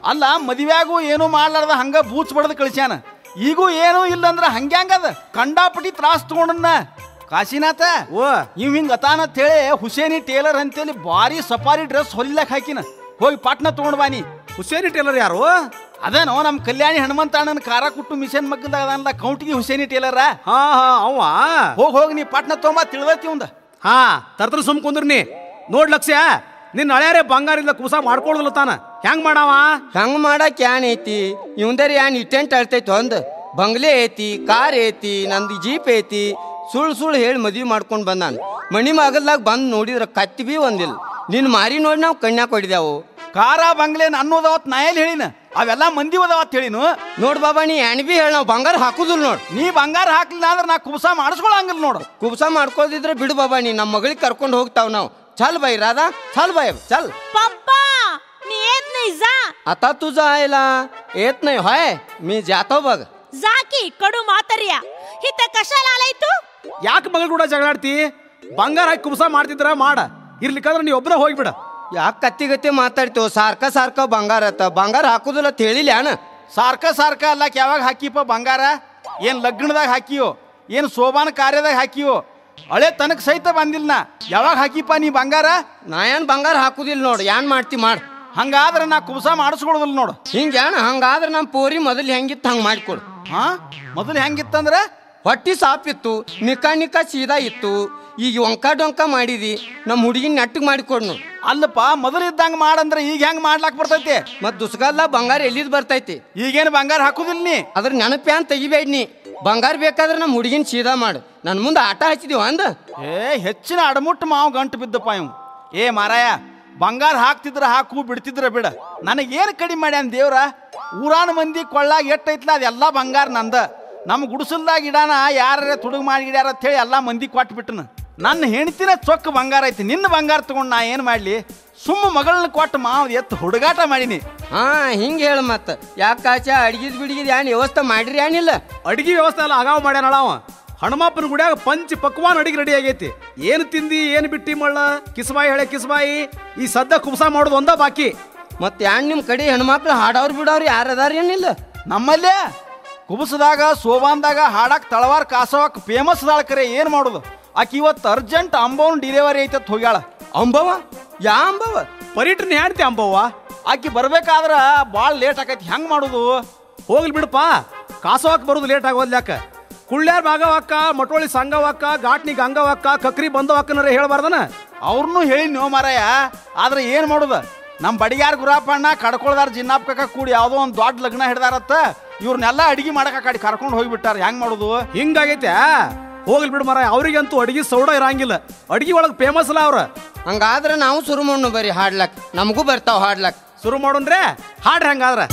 ಅಲ್ಲ ಮದುವೆಯಾಗೂ ಏನೂ ಮಾಡ್ಲಾರ್ದ ಹಂಗ ಬೂಚ್ ಬಡ್ದು ಕಳಿಸ್ಯಾನ ಈಗೂ ಏನೂ ಇಲ್ಲ ಅಂದ್ರ ಹಂಗ್ಯಾಂಗದ ಕಂಡಾಪಟಿ ತ್ರಾಸ್ ತಗೊಂಡನ್ನ ಕಾಶಿನಾಥ ಓ ಇವ್ ಹಿಂಗ ಅತಾನತ್ ಹೇಳಿ ಹುಸೇನಿ ಟೇಲರ್ ಅಂತೇಳಿ ಭಾರಿ ಸಫಾರಿ ಡ್ರೆಸ್ ಹೊಲಿಲಕ್ ಹಾಕಿನ ಹೋಗಿ ಪಾಟ್ನ ತಗೊಂಡ್ ಬಾನಿ ಹುಸೇನಿ ಟೇಲರ್ ಯಾರು ಅದೇನೋ ನಮ್ ಕಲ್ಯಾಣಿ ಹನುಮಂತ ಅಣ್ಣನ ಕಾರ ಕುಟ್ಟು ಮಿಷನ್ ಮಗ್ಗದಾಗ ಅದಾನಲ್ಲ ಕೌಂಟಿಗೆ ಹುಸೇನಿ ಟೇಲರ ಹಾ ಹಾ ಅವ ಹೋಗ್ ಹೋಗಿ ನೀ ಪಾಟ್ನ ತೊಗೊಂಬ ತಿಳಿದೈತಿ ಒಂದ ಹಾ ತರ್ತರ ಸುಮ್ ಕುಂದ್ರ ನೀ ನೋಡ್ ಲಕ್ಷ್ಯ ನಿನ್ನ ಹಳೆಯರೇ ಬಂಗಾರಿಂದ ಕುಸ ಮಾಡ್ಕೊಳ್ದಲ್ಲ ತಾನ ಹೆಂಗ್ ಮಾಡಾವ ಹೆಂಗ್ ಮಾಡಕ್ ಯಾನ್ ಐತಿ ಇವಂದರಿ ಯಾನ್ ಇಟ್ಟೆಂಟ್ ಅಳ್ತೈತಿ ಒಂದ್ ಬಂಗ್ಲೆ ಐತಿ ಕಾರ್ ಐತಿ ನಂದು ಜೀಪ್ ಐತಿ ಸುಳ್ಳು ಸುಳ್ಳು ಹೇಳಿ ಮದ್ವಿ ಮಾಡ್ಕೊಂಡು ಬಂದಾನ ಮಣಿ ಮಗಲ್ದಾಗ ಬಂದ್ ನೋಡಿದ್ರ ಕತ್ತಿ ಬಿ ಒಂದಿಲ್ಲ ನಿನ್ ಮಾರಿ ನೋಡಿ ನಾವು ಕಣ್ಯಾಕ್ ಹೊಡಿದ್ಯಾವು ಕಾರ ಬಂಗ್ಲೆ ಅನ್ನೋದವತ್ ನಾ ಎಲ್ಲಿ ಹೇಳಿನ ಅವೆಲ್ಲ ಮಂದಿ ಓದವತ್ ಹೇಳಿನು ನೋಡ್ ಬಾಬಾ ನೀ ಎಣ್ ಬಿ ಹೇಳಿ ನಾವು ಬಂಗಾರ ಹಾಕುದಿಲ್ಲ ನೋಡ್ ನೀ ಬಂಗಾರ ಹಾಕ್ಲಿಲ್ಲ ಅಂದ್ರೆ ನಾ ಕುಬಸ ಮಾಡಿಸ್ಕೊಳಂಗಿಲ್ಲ ನೋಡು ಕುಬ್ಸ ಮಾಡ್ಕೋದಿದ್ರೆ ಬಿಡು ಬಾಬಾ ನೀ ನಮ್ಮ ಮಗಳಿಗೆ ಕರ್ಕೊಂಡು ಹೋಗ್ತಾವ್ ನಾವು ಚಲ್ ಬಾಯ್ ರಾಧಾ ಚಲ್ ಬಾಯ್ ಚಲ್ पप्पा मी येत नाही जा आता तुझा आयला येत नाही होय मी जातो बघ जा की कडू म्हातार्या इथं कशाला आलाय तू ಯಾಕೆ ಮಗಳ ಕೂಡ ಜಗಳಾಡ್ತಿ ಬಂಗಾರ ಹಾಕಿ ಕುಬಸ ಮಾಡ್ತಿದ್ರ ಮಾಡ ಇರ್ಲಿಕ್ಕಂದ್ರೆ ನೀ ಒಬ್ಬನೇ ಹೋಗ್ಬಿಡ ಯಾಕೆ ಕತ್ತಿಗತಿ ಮಾತಾಡ್ತೇವ ಸಾರ್ಕ ಸಾರ್ಕ ಬಂಗಾರ ಅತ್ತ ಬಂಗಾರ ಹಾಕುದಿಲ್ಲ ಅಂತ ಹೇಳಿಲ್ಲ ಯಾನ ಸಾರ್ಕ ಸಾರ್ಕ ಅಲ್ಲಕ್ ಯಾವಾಗ ಹಾಕಿಪ್ಪ ಬಂಗಾರ ಏನ್ ಲಗ್ನದಾಗ ಹಾಕಿಯೋ ಏನ್ ಶೋಭಾನ ಕಾರ್ಯದಾಗ ಹಾಕಿಯೋ ಹಳೆ ತನಕ ಸಹಿತ ಬಂದಿಲ್ಲ ನಾ ಯಾವಾಗ ಹಾಕಿಪ್ಪ ನೀ ಬಂಗಾರ ನಾ ಏನ್ ಬಂಗಾರ ಹಾಕುದಿಲ್ಲ ನೋಡು ಯಾನ್ ಮಾಡ್ತಿ ಮಾಡ್ ಹಂಗಾದ್ರೆ ನಾ ಕುಬಸ ಮಾಡಿಸ್ಕೊಳೋದಿಲ್ಲ ನೋಡು ಹಿಂಗ ಯಾಣ ಹಂಗಾದ್ರೆ ನಮ್ಮ ಪೋರಿ ಮೊದಲು ಹೆಂಗಿತ್ತು ಹಂಗ ಮಾಡಿಕೊಡು ಹಾ ಮೊದಲು ಹೆಂಗಿತ್ತಂದ್ರ ಹೊಟ್ಟಿ ಸಾಪ್ ಇತ್ತು ನಿಕ ನಿಕ ಸೀದಾ ಇತ್ತು ಈಗ ಒಂಕ ಡೊಂಕ ಮಾಡಿದಿ ನಮ್ಮ ಹುಡುಗಿನ ನೆಟ್ಟಗ್ ಮಾಡಿಕೊಡ್ ನೋಡು ಅಲ್ಲಪ್ಪ ಮೊದಲು ಇದ್ದಂಗ ಮಾಡಂದ್ರೆ ಈಗ ಹೆಂಗ್ ಮಾಡ್ಲಾಕ್ ಬರ್ತೈತಿ ಮತ್ ದುಸ್ಗಲ್ಲ ಬಂಗಾರ ಎಲ್ಲಿದ್ ಬರ್ತೈತಿ ಈಗೇನು ಬಂಗಾರ ಹಾಕುದಿಲ್ಲ ನೀ ಅದ್ರ ನೆನಪ್ಯಾನ್ ತೆಗಿಬೇಡ ನೀ ಬಂಗಾರ ಬೇಕಾದ್ರೆ ನಮ್ಮ ಹುಡುಗಿನ ಸೀದಾ ಮಾಡು ನನ್ನ ಮುಂದೆ ಆಟ ಹಚ್ಚಿದೀವ ಅಂದ ಏ ಹೆಚ್ಚಿನ ಅಡಮುಟ್ಟು ಮಾವು ಗಂಟು ಬಿದ್ದಪ್ಪ ಇವ್ ಏ ಮಾರಾಯ ಬಂಗಾರ ಹಾಕ್ತಿದ್ರ ಹಾಕು ಬಿಡ್ತಿದ್ರ ಬಿಡ ನನಗೇನು ಕಡಿಮೆ ಮಾಡ್ಯಾನ ದೇವ್ರ ಊರಾನ ಮಂದಿ ಕೊಳ್ಳಾಗ ಎಟ್ಟೈತ್ಲ ಅದೆಲ್ಲ ಬಂಗಾರ ನಂದ ನಮ್ಮ ಗುಡಿಸಲ್ದಾಗ ಇಡಾನ ಯಾರ ತುಡುಗ್ ಮಾಡಿ ಇಡ್ಯಾರ ಅಂತ ಹೇಳಿ ಎಲ್ಲ ಮಂದಿ ಕೊಟ್ಟು ಬಿಟ್ಟನ ನನ್ನ ಹೆಣ್ತಿನ ಚೊಕ್ಕ ಬಂಗಾರ ಐತಿ ನಿನ್ನ ಬಂಗಾರ ತಗೊಂಡು ನಾ ಏನು ಮಾಡ್ಲಿ ಸುಮ್ಮ ಮಗಳನ್ನ ಕೊಟ್ಟು ಮಾವು ಎತ್ತು ಹುಡುಗಾಟ ಮಾಡೀನಿ ಹಾ ಹಿಂಗ ಹೇಳ ಮತ್ತ ಯಾಕಾಚ ಅಡ್ಗಿದ್ ಬಿಡ್ಗಿದ್ ಯಾನ್ ವ್ಯವಸ್ಥೆ ಮಾಡಿರಿ ಏನಿಲ್ಲ ಅಡಿಗೆ ವ್ಯವಸ್ಥೆ ಎಲ್ಲ ಅಗಾವ ಮಾಡ್ಯಾನ ಅವ ಹನುಮಪ್ಪನ ಗುಡಿಯಾಗ ಪಂಚ ಪಕ್ವಾನ್ ಅಡಿಗೆ ರೆಡಿ ಆಗೈತಿ ಏನು ತಿಂದಿ ಏನು ಬಿಟ್ಟಿ ಮಳ್ಳ ಕಿಸ್ಬಾಯಿ ಹೇಳೆ ಕಿಸ್ಬಾಯಿ ಈ ಸದ್ದ ಕುಬಸ ಮಾಡೋದು ಒಂದ ಬಾಕಿ ಮತ್ ಯಾನ್ ನಿಮ್ ಕಡೆ ಹೆಣ್ಮಕ್ಳು ಹಾಡವ್ರು ಬಿಡವ್ರು ಯಾರು ಅದಾರ ಏನಿಲ್ಲ ನಮ್ಮಲ್ಲೇ ಕುಬಸದಾಗ ಸೋಬಾನ್ದಾಗ ಹಾಡಕ್ ತಳವಾರ್ ಕಾಸವಾಕ್ ಫೇಮಸ್ ಅದಾಳ ಕರೆ ಏನು ಮಾಡೋದು ಆಕಿ ಇವತ್ತು ಅರ್ಜೆಂಟ್ ಅಂಬವನ್ ಡಿಲಿವರಿ ಐತತ್ ಹೋಗ್ಯಾಳ ಅಂಬವ ಯಾ ಅಂಬವ ಪರೀಟನ್ ಹೇಳ್ತಿ ಅಂಬವ್ವ ಆಕಿ ಬರ್ಬೇಕಾದ್ರ ಭಾಳ ಲೇಟ್ ಆಕೈತಿ ಹೆಂಗ್ ಮಾಡುದು ಹೋಗ್ಲಿ ಬಿಡಪ್ಪ ಕಾಸವಾಕ್ ಬರೋದು ಲೇಟ್ ಆಗೋದ್ ಯಾಕ ಕುಳ್ಳ್ಯಾರ್ ಭಾಗವಕ್ಕ ಮಟೋಳಿ ಸಂಗವಕ್ಕ ಘಾಟ್ನಿ ಗಂಗವಕ್ಕ ಕಕ್ರಿ ಬಂದವಕ್ಕನರ ಹೇಳ್ಬಾರ್ದನ ಅವ್ರನ್ನೂ ಹೇಳಿ ನೀವು ಮಾರಾಯ ಆದ್ರೆ ಏನು ಮಾಡುದ ನಮ್ಮ ಬಡಿಗಾರ್ ಗುರಾಪಣ್ಣ ಕಡ್ಕೊಳ್ದಾರ ಜಿನ್ನಾಪ್ ಕಾಕ ಕೂಡಿ ಯಾವುದೋ ಒಂದು ದೊಡ್ಡ ಲಗ್ನ ಹಿಡ್ದಾರತ್ತ ಇವ್ರನ್ನೆಲ್ಲ ಅಡಿಗೆ ಮಾಡಕ ಕಡೆ ಕರ್ಕೊಂಡು ಹೋಗ್ಬಿಟ್ಟಾರ ಹೆಂಗ್ ಮಾಡುದು ಹಿಂಗಾಗೈತೆ ಹೋಗ್ಲಿ ಬಿಡು ಮರ ಅವ್ರಿಗಂತೂ ಅಡಿಗೆ ಸೌಡ ಇರಂಗಿಲ್ಲ ಅಡಿಗೆ ಒಳಗೆ ಫೇಮಸ್ ಅಲ್ಲ ಅವ್ರ ಹಂಗಾದ್ರೆ ನಾವು ಶುರು ಮಾಡು ಬರೀ ಹಾಡ್ಲಕ್ ನಮಗೂ ಬರ್ತಾವ ಹಾಡ್ಲಕ್ ಶುರು ಮಾಡೋಣ್ರೆ ಹಾಡ್ರಿ ಹಂಗಾದ್ರ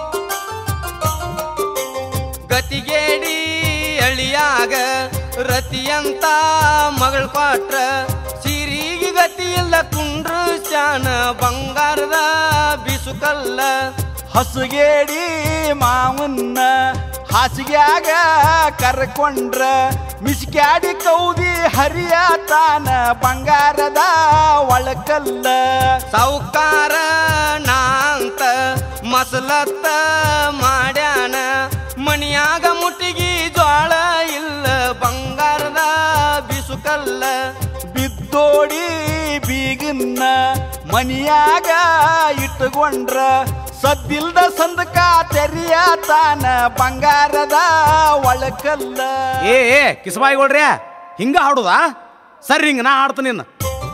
ಗತಿಗೇಡಿ ಅಳಿಯಾಗ ರತಿಯಂತ ಮಗಳ ಕೊಟ್ರ ಸಿರಿಗೆ ಗತಿ ಇಲ್ಲ ಕುಂಡ್ರು ಶಾನ ಬಂಗಾರದ ಬಿಸುಕಲ್ಲ ಹಸುಗೇಡಿ ಮಾವನ್ನ ಹಾಸಿಗ್ಯಾಗ ಕರ್ಕೊಂಡ್ರ ಮಿಸ್ಕ್ಯಾಡಿ ಕೌದಿ ಹರಿಯತಾನ ಬಂಗಾರದ ಒಳಕಲ್ಲ ಸಾವುಕಾರ ನಾಂತ ಮಸಲತ್ತ ಮಾಡ್ಯಾನ ಮಣಿಯಾಗ ಮುಟ್ಟಿಗಿ ಜ್ವಾಳ ಇಲ್ಲ ಬಂಗಾರದ ಬಿಸುಕಲ್ಲ ಬಿದ್ದೋಡಿ ಬೀಗನ್ನ ಮನಿಯಾಗ ಇಟ್ಟುಕೊಂಡ್ರ ಸದ್ದಿಲ್ದ ಸಂದಕ ತೆರಿಯತಾನ ಬಂಗಾರದ ಒಳಕಲ್ಲ ಏ ಏ ಕಿಸ್ಬಾಯಿಗಳ್ರಿ ಹಿಂಗ ಹಾಡುದಾ ಸರಿ ಹಿಂಗ ನಾ ಹಾಡ್ತೀನಿ ಇನ್ನ.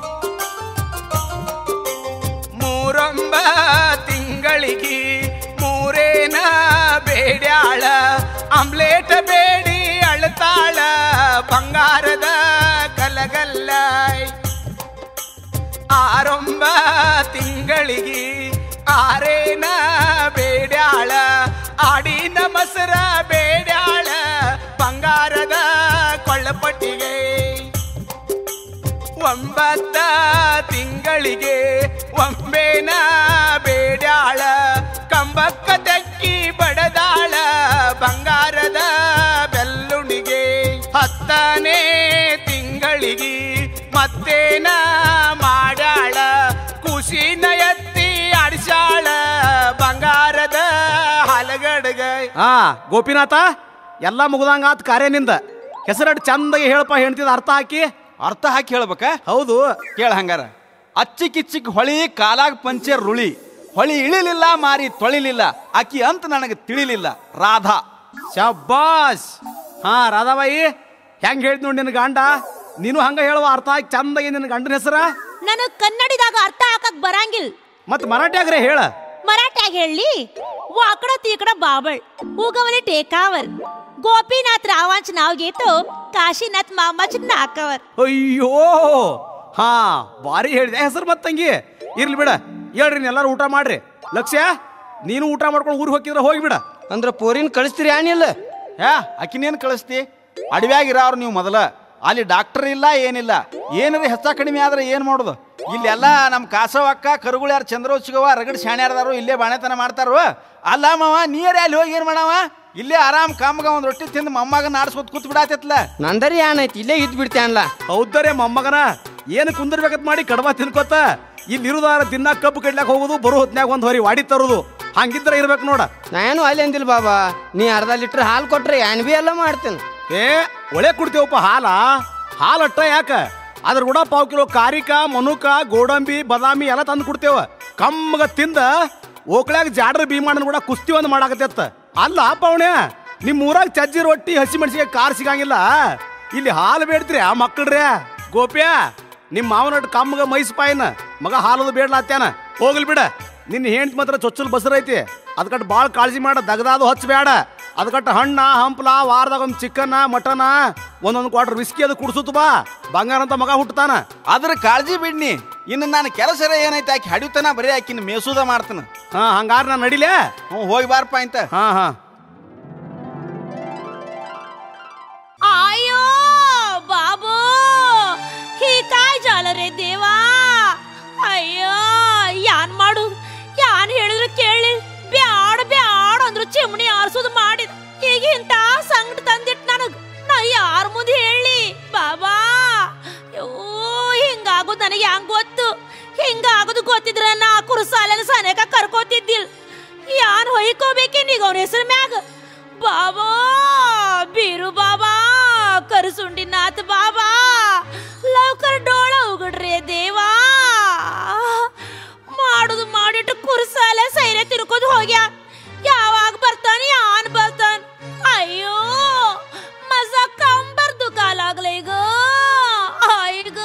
ಮೂರೊಂಬ ತಿಂಗಳಿಗೆ ಮೂರೇನ ಬೇಡ್ಯಾಳ ಆಮ್ಲೇಟ್ ಬೇಡಿ ಅಳ್ತಾಳ ಬಂಗಾರದ ಕಲಗಲ್ಲ ಆರೊಂಬ ತಿಂಗಳಿಗೆ ಆರೇನ ಬೇಡ್ಯಾಳ ಆಡಿನ ಮಸರ ಬೇಡ್ಯಾಳ ಬಂಗಾರದ ಕೊಳ್ಳಪಟ್ಟಿಗೆ ಒಂಬತ್ತ ತಿಂಗಳಿಗೆ ಒಂಬೇನ ಬೇಡ್ಯಾಳ ಕಂಬಕ್ಕ ತೆಕ್ಕಿ ಬಡದಾಳ ಬಂಗಾರದ ಬೆಲ್ಲುಣಿಗೆ ಹತ್ತನೇ ತಿಂಗಳಿಗೆ ಮತ್ತೇನ ಮಾಡ್ಯಾಳ ಖುಷಿನ ಎತ್ತಿ ಆಡಿಸಾಳ ಬಂಗಾರ ಗೋಪಿನಾಥ ಎಲ್ಲ ಮುಗ್ದಂಗಾತ್ ಕಾರ್ಯನಿಂದ ಹೆಸರಟ್ಟು ಚಂದಾಗಿ ಹೇಳಪ್ಪ ಹೆಣ್ತಿದ ಅರ್ಥ ಹಾಕಿ ಅರ್ಥ ಹಾಕಿ ಹೇಳ್ಬೇಕಾ ಹೌದು ಕೇಳ ಹಂಗಾರ ಅಚ್ಚಿಕಿಚ್ಚಿಕ್ ಹೊಳಿ ಕಾಲಾಗ ಪಂಚೆ ರುಳಿ ಹೊಳಿ ಇಳಿಲಿಲ್ಲ ಮಾರಿ ತೊಳಿಲಿಲ್ಲ ಆಕಿ ಅಂತ ನನಗೆ ತಿಳಿಲಿಲ್ಲ ರಾಧಾ ಶಬ್ಬಾಸ್ ಹಾ ರಾಧಾಬಾಯಿ ಹೆಂಗ್ ಹೇಳ್ತಿ ನೋಡಿ ನಿನ್ನ ಗಂಡ ನೀನು ಹಂಗ ಹೇಳುವ ಅರ್ಥ ಹಾಕಿ ಚಂದಾಗಿ ನಿನ್ನ ಗಂಡನ ಹೆಸರ ನನಗ್ ಕನ್ನಡಿದಾಗ ಅರ್ಥ ಹಾಕಕ್ ಬರಂಗಿಲ್ ಮತ್ ಮರಾಠ್ಯಾಗ್ರೆ ಹೇಳ ಮರಾಠ್ಯಾಗ ಹೇಳಿ ವಾಕಡ ತೀಕಡ ಬಾಬಳ್ ಉಗವಲಿ ಟೇಕಾವರ್ ಗೋಪಿನಾಥ್ ರಾವಾಂಚ್ ನಾವ್ ಗೇತು ಕಾಶಿನಾಥ್ ಮಾಮಾಚ್ ನಾಕವರ್ ಅಯ್ಯೋ ಹಾ ಭಾರಿ ಹೇಳಿದೆ ಹೆಸರು ಮತ್ತಂಗಿ ಇರ್ಲಿ ಬಿಡ ಹೇಳ್ರಿ ನೀನ್ ಎಲ್ಲಾರು ಊಟ ಮಾಡ್ರಿ ಲಕ್ಷ್ಯ ನೀನು ಊಟ ಮಾಡ್ಕೊಂಡು ಊರಿಗೆ ಹೋಗಿದ್ರೆ ಹೋಗಿಬಿಡ ಅಂದ್ರ ಪೋರಿನ್ ಕಳಿಸ್ತೀರಿ ಏನಿಲ್ಲ ಯಾ ಆಕಿನೇನು ಕಳಿಸ್ತಿ ಅಡವ್ಯಾಗ ಇರೋರು ನೀವು ಮೊದಲ ಅಲ್ಲಿ ಡಾಕ್ಟರ್ ಇಲ್ಲ ಏನಿಲ್ಲ ಏನಾರ ಹೆಚ್ಚ ಕಡಿಮೆ ಆದ್ರೆ ಏನು ಮಾಡೋದು ಇಲ್ಲೆಲ್ಲ ನಮ್ಮ ಕಾಸವಕ್ಕ ಕರುಗಳು ಯಾರು ಚಂದ್ರೋತ್ಸವ ರಗಡ್ ಶಾಣ್ಯಾರದಾರು ಇಲ್ಲೇ ಬಾಣೆತನ ಮಾಡ್ತಾರೋ ಅಲ್ಲ ಮಾವ ನೀರೇ ಅಲ್ಲಿ ಹೋಗಿ ಏನು ಮಾಡವ ಇಲ್ಲೇ ಆರಾಮ್ ಕಾಮಗ ಒಂದು ರೊಟ್ಟಿ ತಿಂದು ಮೊಮ್ಮಗ ನಾಡ್ಸ್ಕೊತ್ ಕೂತ್ ಬಿಡಾತೈತ್ಲ ನಂದರಿ ಏನೈತಿ ಇಲ್ಲೇ ಇದ್ ಬಿಡ್ತೇನಲ್ಲ ಹೌದರೆ ಮೊಮ್ಮಗನ ಏನು ಕುಂದಿರ್ಬೇಕಂತ ಮಾಡಿ ಕಡಮ ತಿನ್ಕೋತ ಇಲ್ಲಿ ಇರುದಾರ ದಿನ ಕಬ್ಬು ಕಡ್ಲಾಕ್ ಹೋಗುದು ಬರೋ ಹೊತ್ನ್ಯಾಗ ಒಂದ್ ಹೊರಿ ವಾಡಿ ತರುದು ಹಂಗಿದ್ರೆ ಇರ್ಬೇಕು ನೋಡ ನಾ ಏನು ಅಲ್ಲಿ ಅಂದಿಲ್ಲ ಬಾಬಾ ನೀ ಅರ್ಧ ಲೀಟರ್ ಹಾಲು ಕೊಟ್ರೆ ಏನ್ ಬಿ ಎಲ್ಲ ಮಾಡ್ತೇನೆ ಏ ಒಳೆ ಕುಡ್ತೇವಪ್ಪ ಹಾಲ ಹಾಲ್ ಅಟ್ಟ ಯಾಕ ಅದ್ರ ಕೂಡ ಪಾವ್ ಕಿಲೋ ಕಾರಿಕ ಮನುಕ ಗೋಡಂಬಿ ಬಾದಾಮಿ ಎಲ್ಲ ತಂದು ಕೊಡ್ತೇವ ಕಮ್ಮಗ ತಿಂದ ಓಕ್ಳ್ಯಾಗ ಜಾಡ್ರ ಭೀಮಣ್ಣನ ಕೂಡ ಕುಸ್ತಿ ಒಂದು ಮಾಡಾಕತ್ತೈತ ಅಲ್ಲ ಪವಣ್ಯ ನಿಮ್ ಊರಾಗ ಚಜ್ಜಿ ರೊಟ್ಟಿ ಹಸಿ ಮೆಣಸಿಗೆ ಕಾರ್ ಸಿಗಂಗಿಲ್ಲ ಇಲ್ಲಿ ಹಾಲು ಬೇಡ್ತ್ರಿ ಆ ಮಕ್ಕಳ್ರೆ ಗೋಪ್ಯ ನಿಮ್ ಮಾವನಟ್ ಕಮ್ಮಗ ಮೈಸ್ಪಾಯಿನ ಮಗ ಹಾಲದು ಬೇಡ್ಲಾತ್ಯಾನ ಹೋಗ್ಲಿ ಬಿಡ ನಿನ್ನ ಹೆಂಡ್ತಿ ಮಾತ್ರ ಚೊಚ್ಚಲ್ ಬಸರೈತಿ ಅದಕ್ಕಟ್ ಭಾಳ ಕಾಳಜಿ ಮಾಡ ದಗದಾದು ಹಚ್ಚಬೇಡ ಅದಕ್ಕಟ್ಟ ಹಣ್ಣ ಹಂಪ್ಲ ವಾರದಾಗ ಒಂದು ಚಿಕನ್ ಮಟನ ಒಂದೊಂದು ಕ್ವಾರ್ಟರ್ ವಿಸ್ಕಿ ಅದು ಕುಡ್ಸುತ್ತ ಬಾ ಬಂಗಾರ ಅಂತ ಮಗ ಹುಟ್ಟತಾನ ಅದ್ರ ಕಾಳಜಿ ಬಿಡ್ನಿ ಇನ್ನು ನಾನು ಕೆಲಸ ಏನೈತೆ ಆಕಿ ಹಡಿತನ ಬರೀ ಆಕಿನ ಮೇಸೂದ ಮಾಡ್ತಾನ ಹಾ ಹಂಗಾರ ನಾನು ನಡಿಲೆ ಹ್ಞೂ ಹೋಗಿ ಬಾರಪ್ಪ ಅಂತ ಹಾ ಹಾ आयो बाबू ही काय झालं रे देवा ಅಯ್ಯೋ ಯಾನ್ ಮಾಡು ಯಾನ್ ಹೇಳಿದ್ರು ಕೇಳಿ ಬ್ಯಾಡ ಬ್ಯಾಡ ಅಂದ್ರು ಚಿಮಣಿ ಆರ್ಸೋದು ಮಾಡಿದ ಈಗ ಇಂತ ಸಂಕಟ ತಂದಿಟ್ ನನಗ್ ನಾ ಯಾರ ಮುಂದೆ ಹೇಳಿ ಬಾಬಾ ಯೋ ಹಿಂಗಾಗೋದು ನನಗೆ ಹಂಗ್ ಗೊತ್ತು ಹಿಂಗಾಗೋದು ಗೊತ್ತಿದ್ರ ನಾ ಕುರುಸಾಲನ ಸನೇಕ ಕರ್ಕೋತಿದ್ದಿಲ್ ಯಾನ್ ಹೊಯ್ಕೋಬೇಕೇನೀಗ ಅವನ ಹೆಸರು ಮ್ಯಾಗ ಬಾಬಾ ಬೀರು ಬಾಬಾ करसुंडीनाथ बाबा लवकर डोळा उघड रे देवा ಮಾಡುದು ಮಾಡಿಟ್ಟು ಕುರ್ಸಾಲ ಸೈರೆ ತಿರ್ಕೋದು ಹೋಗ್ಯಾ ಯಾವಾಗ ಬರ್ತಾನ ಯಾನ್ ಬರ್ತಾನ ಅಯ್ಯೋ ಮಜ ಕಂಬರ್ ದುಕಾಲಾಗ್ಲ ಈಗ ಈಗ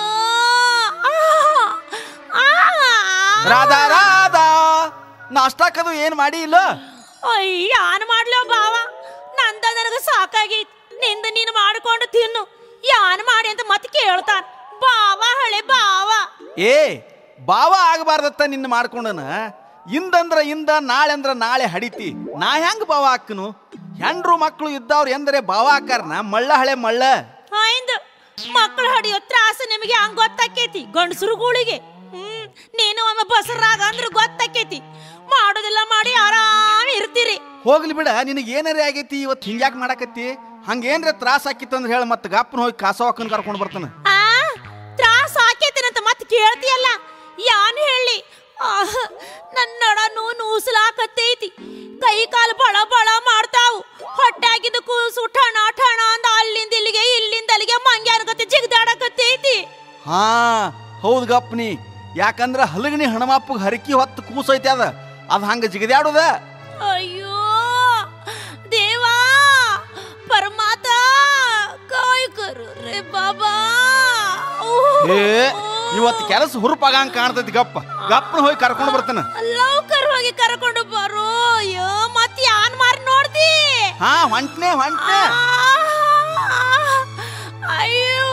ರಾಧಾ ರಾಧಾ ನಾಷ್ಟಾಕದು ಏನು ಮಾಡಿ ಇಲ್ಲ ಅಯ್ಯ ಯಾನ್ ಮಾಡ್ಲೋ ಬಾವ ನಂದ ನನಗ ಸಾಕಾಗೈತ್ ನಿಂದ ನೀನು ಮಾಡ್ಕೊಂಡು ತಿನ್ನು ಯಾನ್ ಮಾಡಿ ಅಂತ ಮತ್ತೆ ಕೇಳ್ತಾನ ಬಾವ ಹಳೆ ಬಾವ ಏ ಬಾವ ಆಗಬಾರ್ದತ್ತ ನಿನ್ನ ಮಾಡ್ಕೊಂಡನ ಇಂದಂದ್ರ ಇಂದ ನಾಳೆ ಅಂದ್ರ ನಾಳೆ ಹಡಿತಿ ನಾ ಹೆಂಗ್ ಬಾವ ಹಾಕನು ಹೆಂಡ್ರು ಮಕ್ಕಳು ಇದ್ದವ್ರು ಎಂದರೆ ಬಾವ ಹಾಕಾರನ ಮಳ್ಳ ಹಳೆ ಮಳ್ಳ ಆಯ್ದು ಮಕ್ಕಳು ಹಡಿಯೋ ತ್ರಾಸ ನಿಮಗೆ ಹಂಗ ಗೊತ್ತಾಕೇತಿ ಗಂಡಸರುಗಳಿಗೆ ಹ್ಮ್ ನೀನು ಒಮ್ಮೆ ಬಸರಾಗ ಅಂದ್ರೆ ಗೊತ್ತಾಕೇತಿ ಮಾಡೋದಿಲ್ಲ ಮಾಡಿ ಆರಾಮ ಇರ್ತೀರಿ ಹೋಗ್ಲಿ ಬಿಡ ನಿನಗೆ ಏನಾರೇ ಆಗೈತಿ ಇವತ್ತು ಹಿಂಗ್ಯಾಕ್ ಮಾಡಾಕತ್ತಿ ಹಂಗೇನ್ರ ತ್ರಾಸ ಆಕಿತ್ತಂದ್ರ ಹೇಳ ಮತ್ತೆ ಗಪ್ಪನ ಹೋಗಿ ಕಾಸವಕ್ಕನ್ ಕರ್ಕೊಂಡು ಬರ್ತಾನ ಆ ತ್ರಾಸ ಆಕೇತಿನಂತ ಮತ್ತೆ ಕೇಳ್ತಿಯಲ್ಲ ಯಾನ್ ಹೇಳಿ ಆಹ್, ನನ್ನ ನಡನು ನೂಸಲಾಕತ್ತೈತಿ ಕೈ ಕಾಲು ಬಳ ಬಳ ಮಾಡ್ತಾವು ಹೊಟ್ಟಾಗಿದ್ದ ಕೂಸು ಠಣ ಠಣ ಅಂದ ಅಲ್ಲಿಂದ ಇಲ್ಲಿಗೆ ಇಲ್ಲಿಂದ ಅಲ್ಲಿಗೆ ಮಂಗ್ಯ ಅನ್ಕತಿ ಜಿಗ್ದಾಡಕತ್ತೈತಿ ಹಾ ಹೌದು ಗಪ್ನಿ ಯಾಕಂದ್ರ ಹಲಗಣಿ ಹಣಮಪ್ಪಗೆ ಹರಕಿ ಹೊತ್ತು ಕೂಸೈತಿ ಅದ ಅದ್ ಹಂಗ ಜಿಗದ್ಯಾಡುದ ಅಯ್ಯೋ ದೇವಾ ಪರಮಾತ ಕಾಯ್ ಕರು ರೇ ಬಾಬಾ ಏ ಇವತ್ತು ಕೆಲಸ ಹುರುಪಾಗಂಗ್ ಕಾಣ್ತೈತಿ ಗಪ್ಪ ಗಪ್ಪನ ಹೋಗಿ ಕರ್ಕೊಂಡು ಬರ್ತಾನ ಲೌಕರ್ ಹೋಗಿ ಕರ್ಕೊಂಡು ಬರೋ ಅಯ್ಯೋ ಮತ್ ಯಾನ್ ಮಾರಿ ನೋಡ್ದಿ ಹಾ ಹೊಂಟ್ನೆ ಹೊಂಟ್ನೆ ಆ, ಅಯ್ಯೋ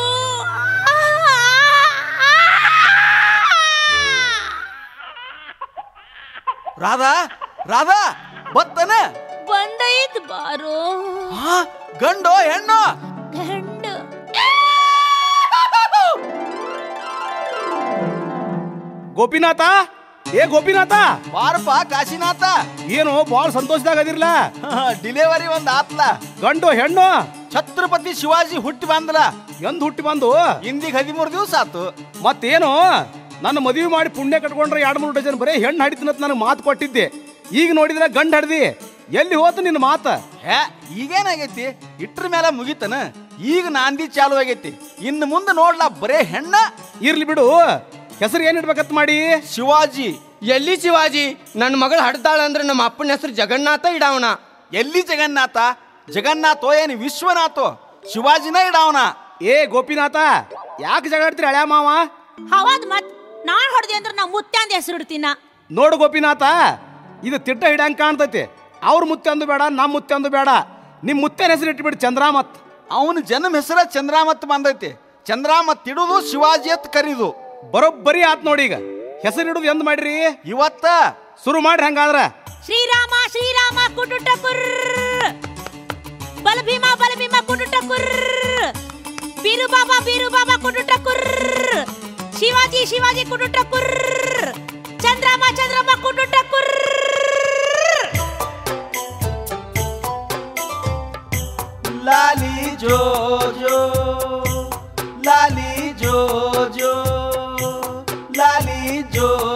ರಾಧಾ ರಾಧಾ ಬತ್ತನ ಬಂದೈತ್ ಬಾರೋ ಹಾ ಗಂಡು ಹೆಣ್ಣು ಗಂಡು ಗೋಪಿನಾಥ ಏ ಗೋಪಿನಾಥ ಬಾರಪ್ಪ ಕಾಶಿನಾಥ ಏನು ಭಾಳ ಸಂತೋಷದಾಗ ಅದಿರ್ಲ ಡಿಲಿವರಿ ಒಂದ್ ಆತ್ಲ ಗಂಡು ಹೆಣ್ಣು ಛತ್ರಪತಿ ಶಿವಾಜಿ ಹುಟ್ಟಿ ಬಂದಲ ಎಂದ್ ಹುಟ್ಟಿ ಬಂದು ಇಂದಿಗೆ ಹದಿಮೂರು ದಿವಸ ಆತು ಮತ್ತೇನು ನನ್ನ ಮದುವೆ ಮಾಡಿ ಪುಣ್ಯ ಕಟ್ಕೊಂಡ್ರೆ ಎರಡು ಮೂರು ಡಜನ್ ಬರೀ ಹೆಣ್ಣು ಹಡಿತೀನಂತ ನನಗೆ ಮಾತು ಕೊಟ್ಟಿದ್ದೆ ಈಗ ನೋಡಿದ್ರೆ ಗಂಡು ಹಡ್ದಿ ಎಲ್ಲಿ ಹೋತು ನಿನ್ನ ಮಾತ ಹೇ ಈಗೇನಾಗೈತಿ ಇಟ್ರ ಮೇಲೆ ಮುಗಿತನ ಈಗ ನಾಂದಿ ಚಾಲು ಆಗೈತಿ ಇನ್ನು ಮುಂದೆ ನೋಡ್ಲಾ ಬರೇ ಹೆಣ್ಣ ಇರ್ಲಿ ಬಿಡು ಹೆಸರು ಏನ್ ಇಡ್ಬೇಕತ್ ಮಾಡಿ ಶಿವಾಜಿ ಎಲ್ಲಿ ಶಿವಾಜಿ ನನ್ನ ಮಗಳು ಹಡ್ದಾಳ ಅಂದ್ರೆ ನಮ್ಮ ಅಪ್ಪನ ಹೆಸರು ಜಗನ್ನಾಥ ಇಡಾವಣ ಎಲ್ಲಿ ಜಗನ್ನಾಥ ಜಗನ್ನಾಥೋ ಏನು ವಿಶ್ವನಾಥೋ ಶಿವಾಜಿನ ಇಡಾವನ ಏ ಗೋಪಿನಾಥ ಯಾಕೆ ಜಗಾಡ್ತೀರಿ ಹಳ್ಯಾ ಮಾವ ಹವಾದ್ ಮತ್ ನಾನ್ ಹೊಡೆದೆ ಅಂದ್ರೆ ನಾ ಮುತ್ಯಾಂದ ಹೆಸರು ಇಡ್ತೀನ ನೋಡು ಗೋಪಿನಾಥ ಇದು ತಿಟ್ಟ ಹಿಡ್ಯಾಂಗ್ ಕಾಣ್ತೈತಿ ಅವ್ರ ಮುತ್ತೆ ಅಂದು ಬೇಡ ನಮ್ಮ ಮುತ್ತೆ ಅಂದು ಬೇಡ ನಿಮ್ ಮುತ್ತೆನ ಹೆಸರು ಇಟ್ಬಿಡಿ ಚಂದ್ರಾಮತ್ ಅವನ ಜನ್ಮ ಹೆಸರ ಚಂದ್ರಾಮತ್ ಬಂದೈತಿ ಚಂದ್ರಾಮತ್ ಇಡುದು ಶಿವಾಜಿ ಅಂತ ಕರೀದು ಬರೋಬ್ಬರಿ ಆತ್ ನೋಡಿ ಈಗ ಹೆಸರು ಇಡುದು ಎಂದ್ ಮಾಡ್ರಿ ಇವತ್ತ ಶುರು ಮಾಡ್ರಿ ಹಂಗಾದ್ರ ಶ್ರೀರಾಮ ಶ್ರೀರಾಮ ಕುಟುಟ ಕುರ್ ಬಲಭೀಮ ಬಲಭೀಮ ಕುಟುಟ ಕುರ್ ಬೀರು ಬಾಬಾ ಬೀರು ಬಾಬಾ ಕುಟುಟ ಕುರ್ ಶಿವಾಜಿ ಶಿವಾಜಿ ಕುಟುಟ ಕುರ್ ಚಂದ್ರಮ ಚಂದ್ರಮ ಕುಟುಟ ಕುರ್ ಲಾಲಿ ಜೋ ಜೋ ಲಾಲಿ ಜೋ ಜೋ ಲಾಲಿ ಜೋ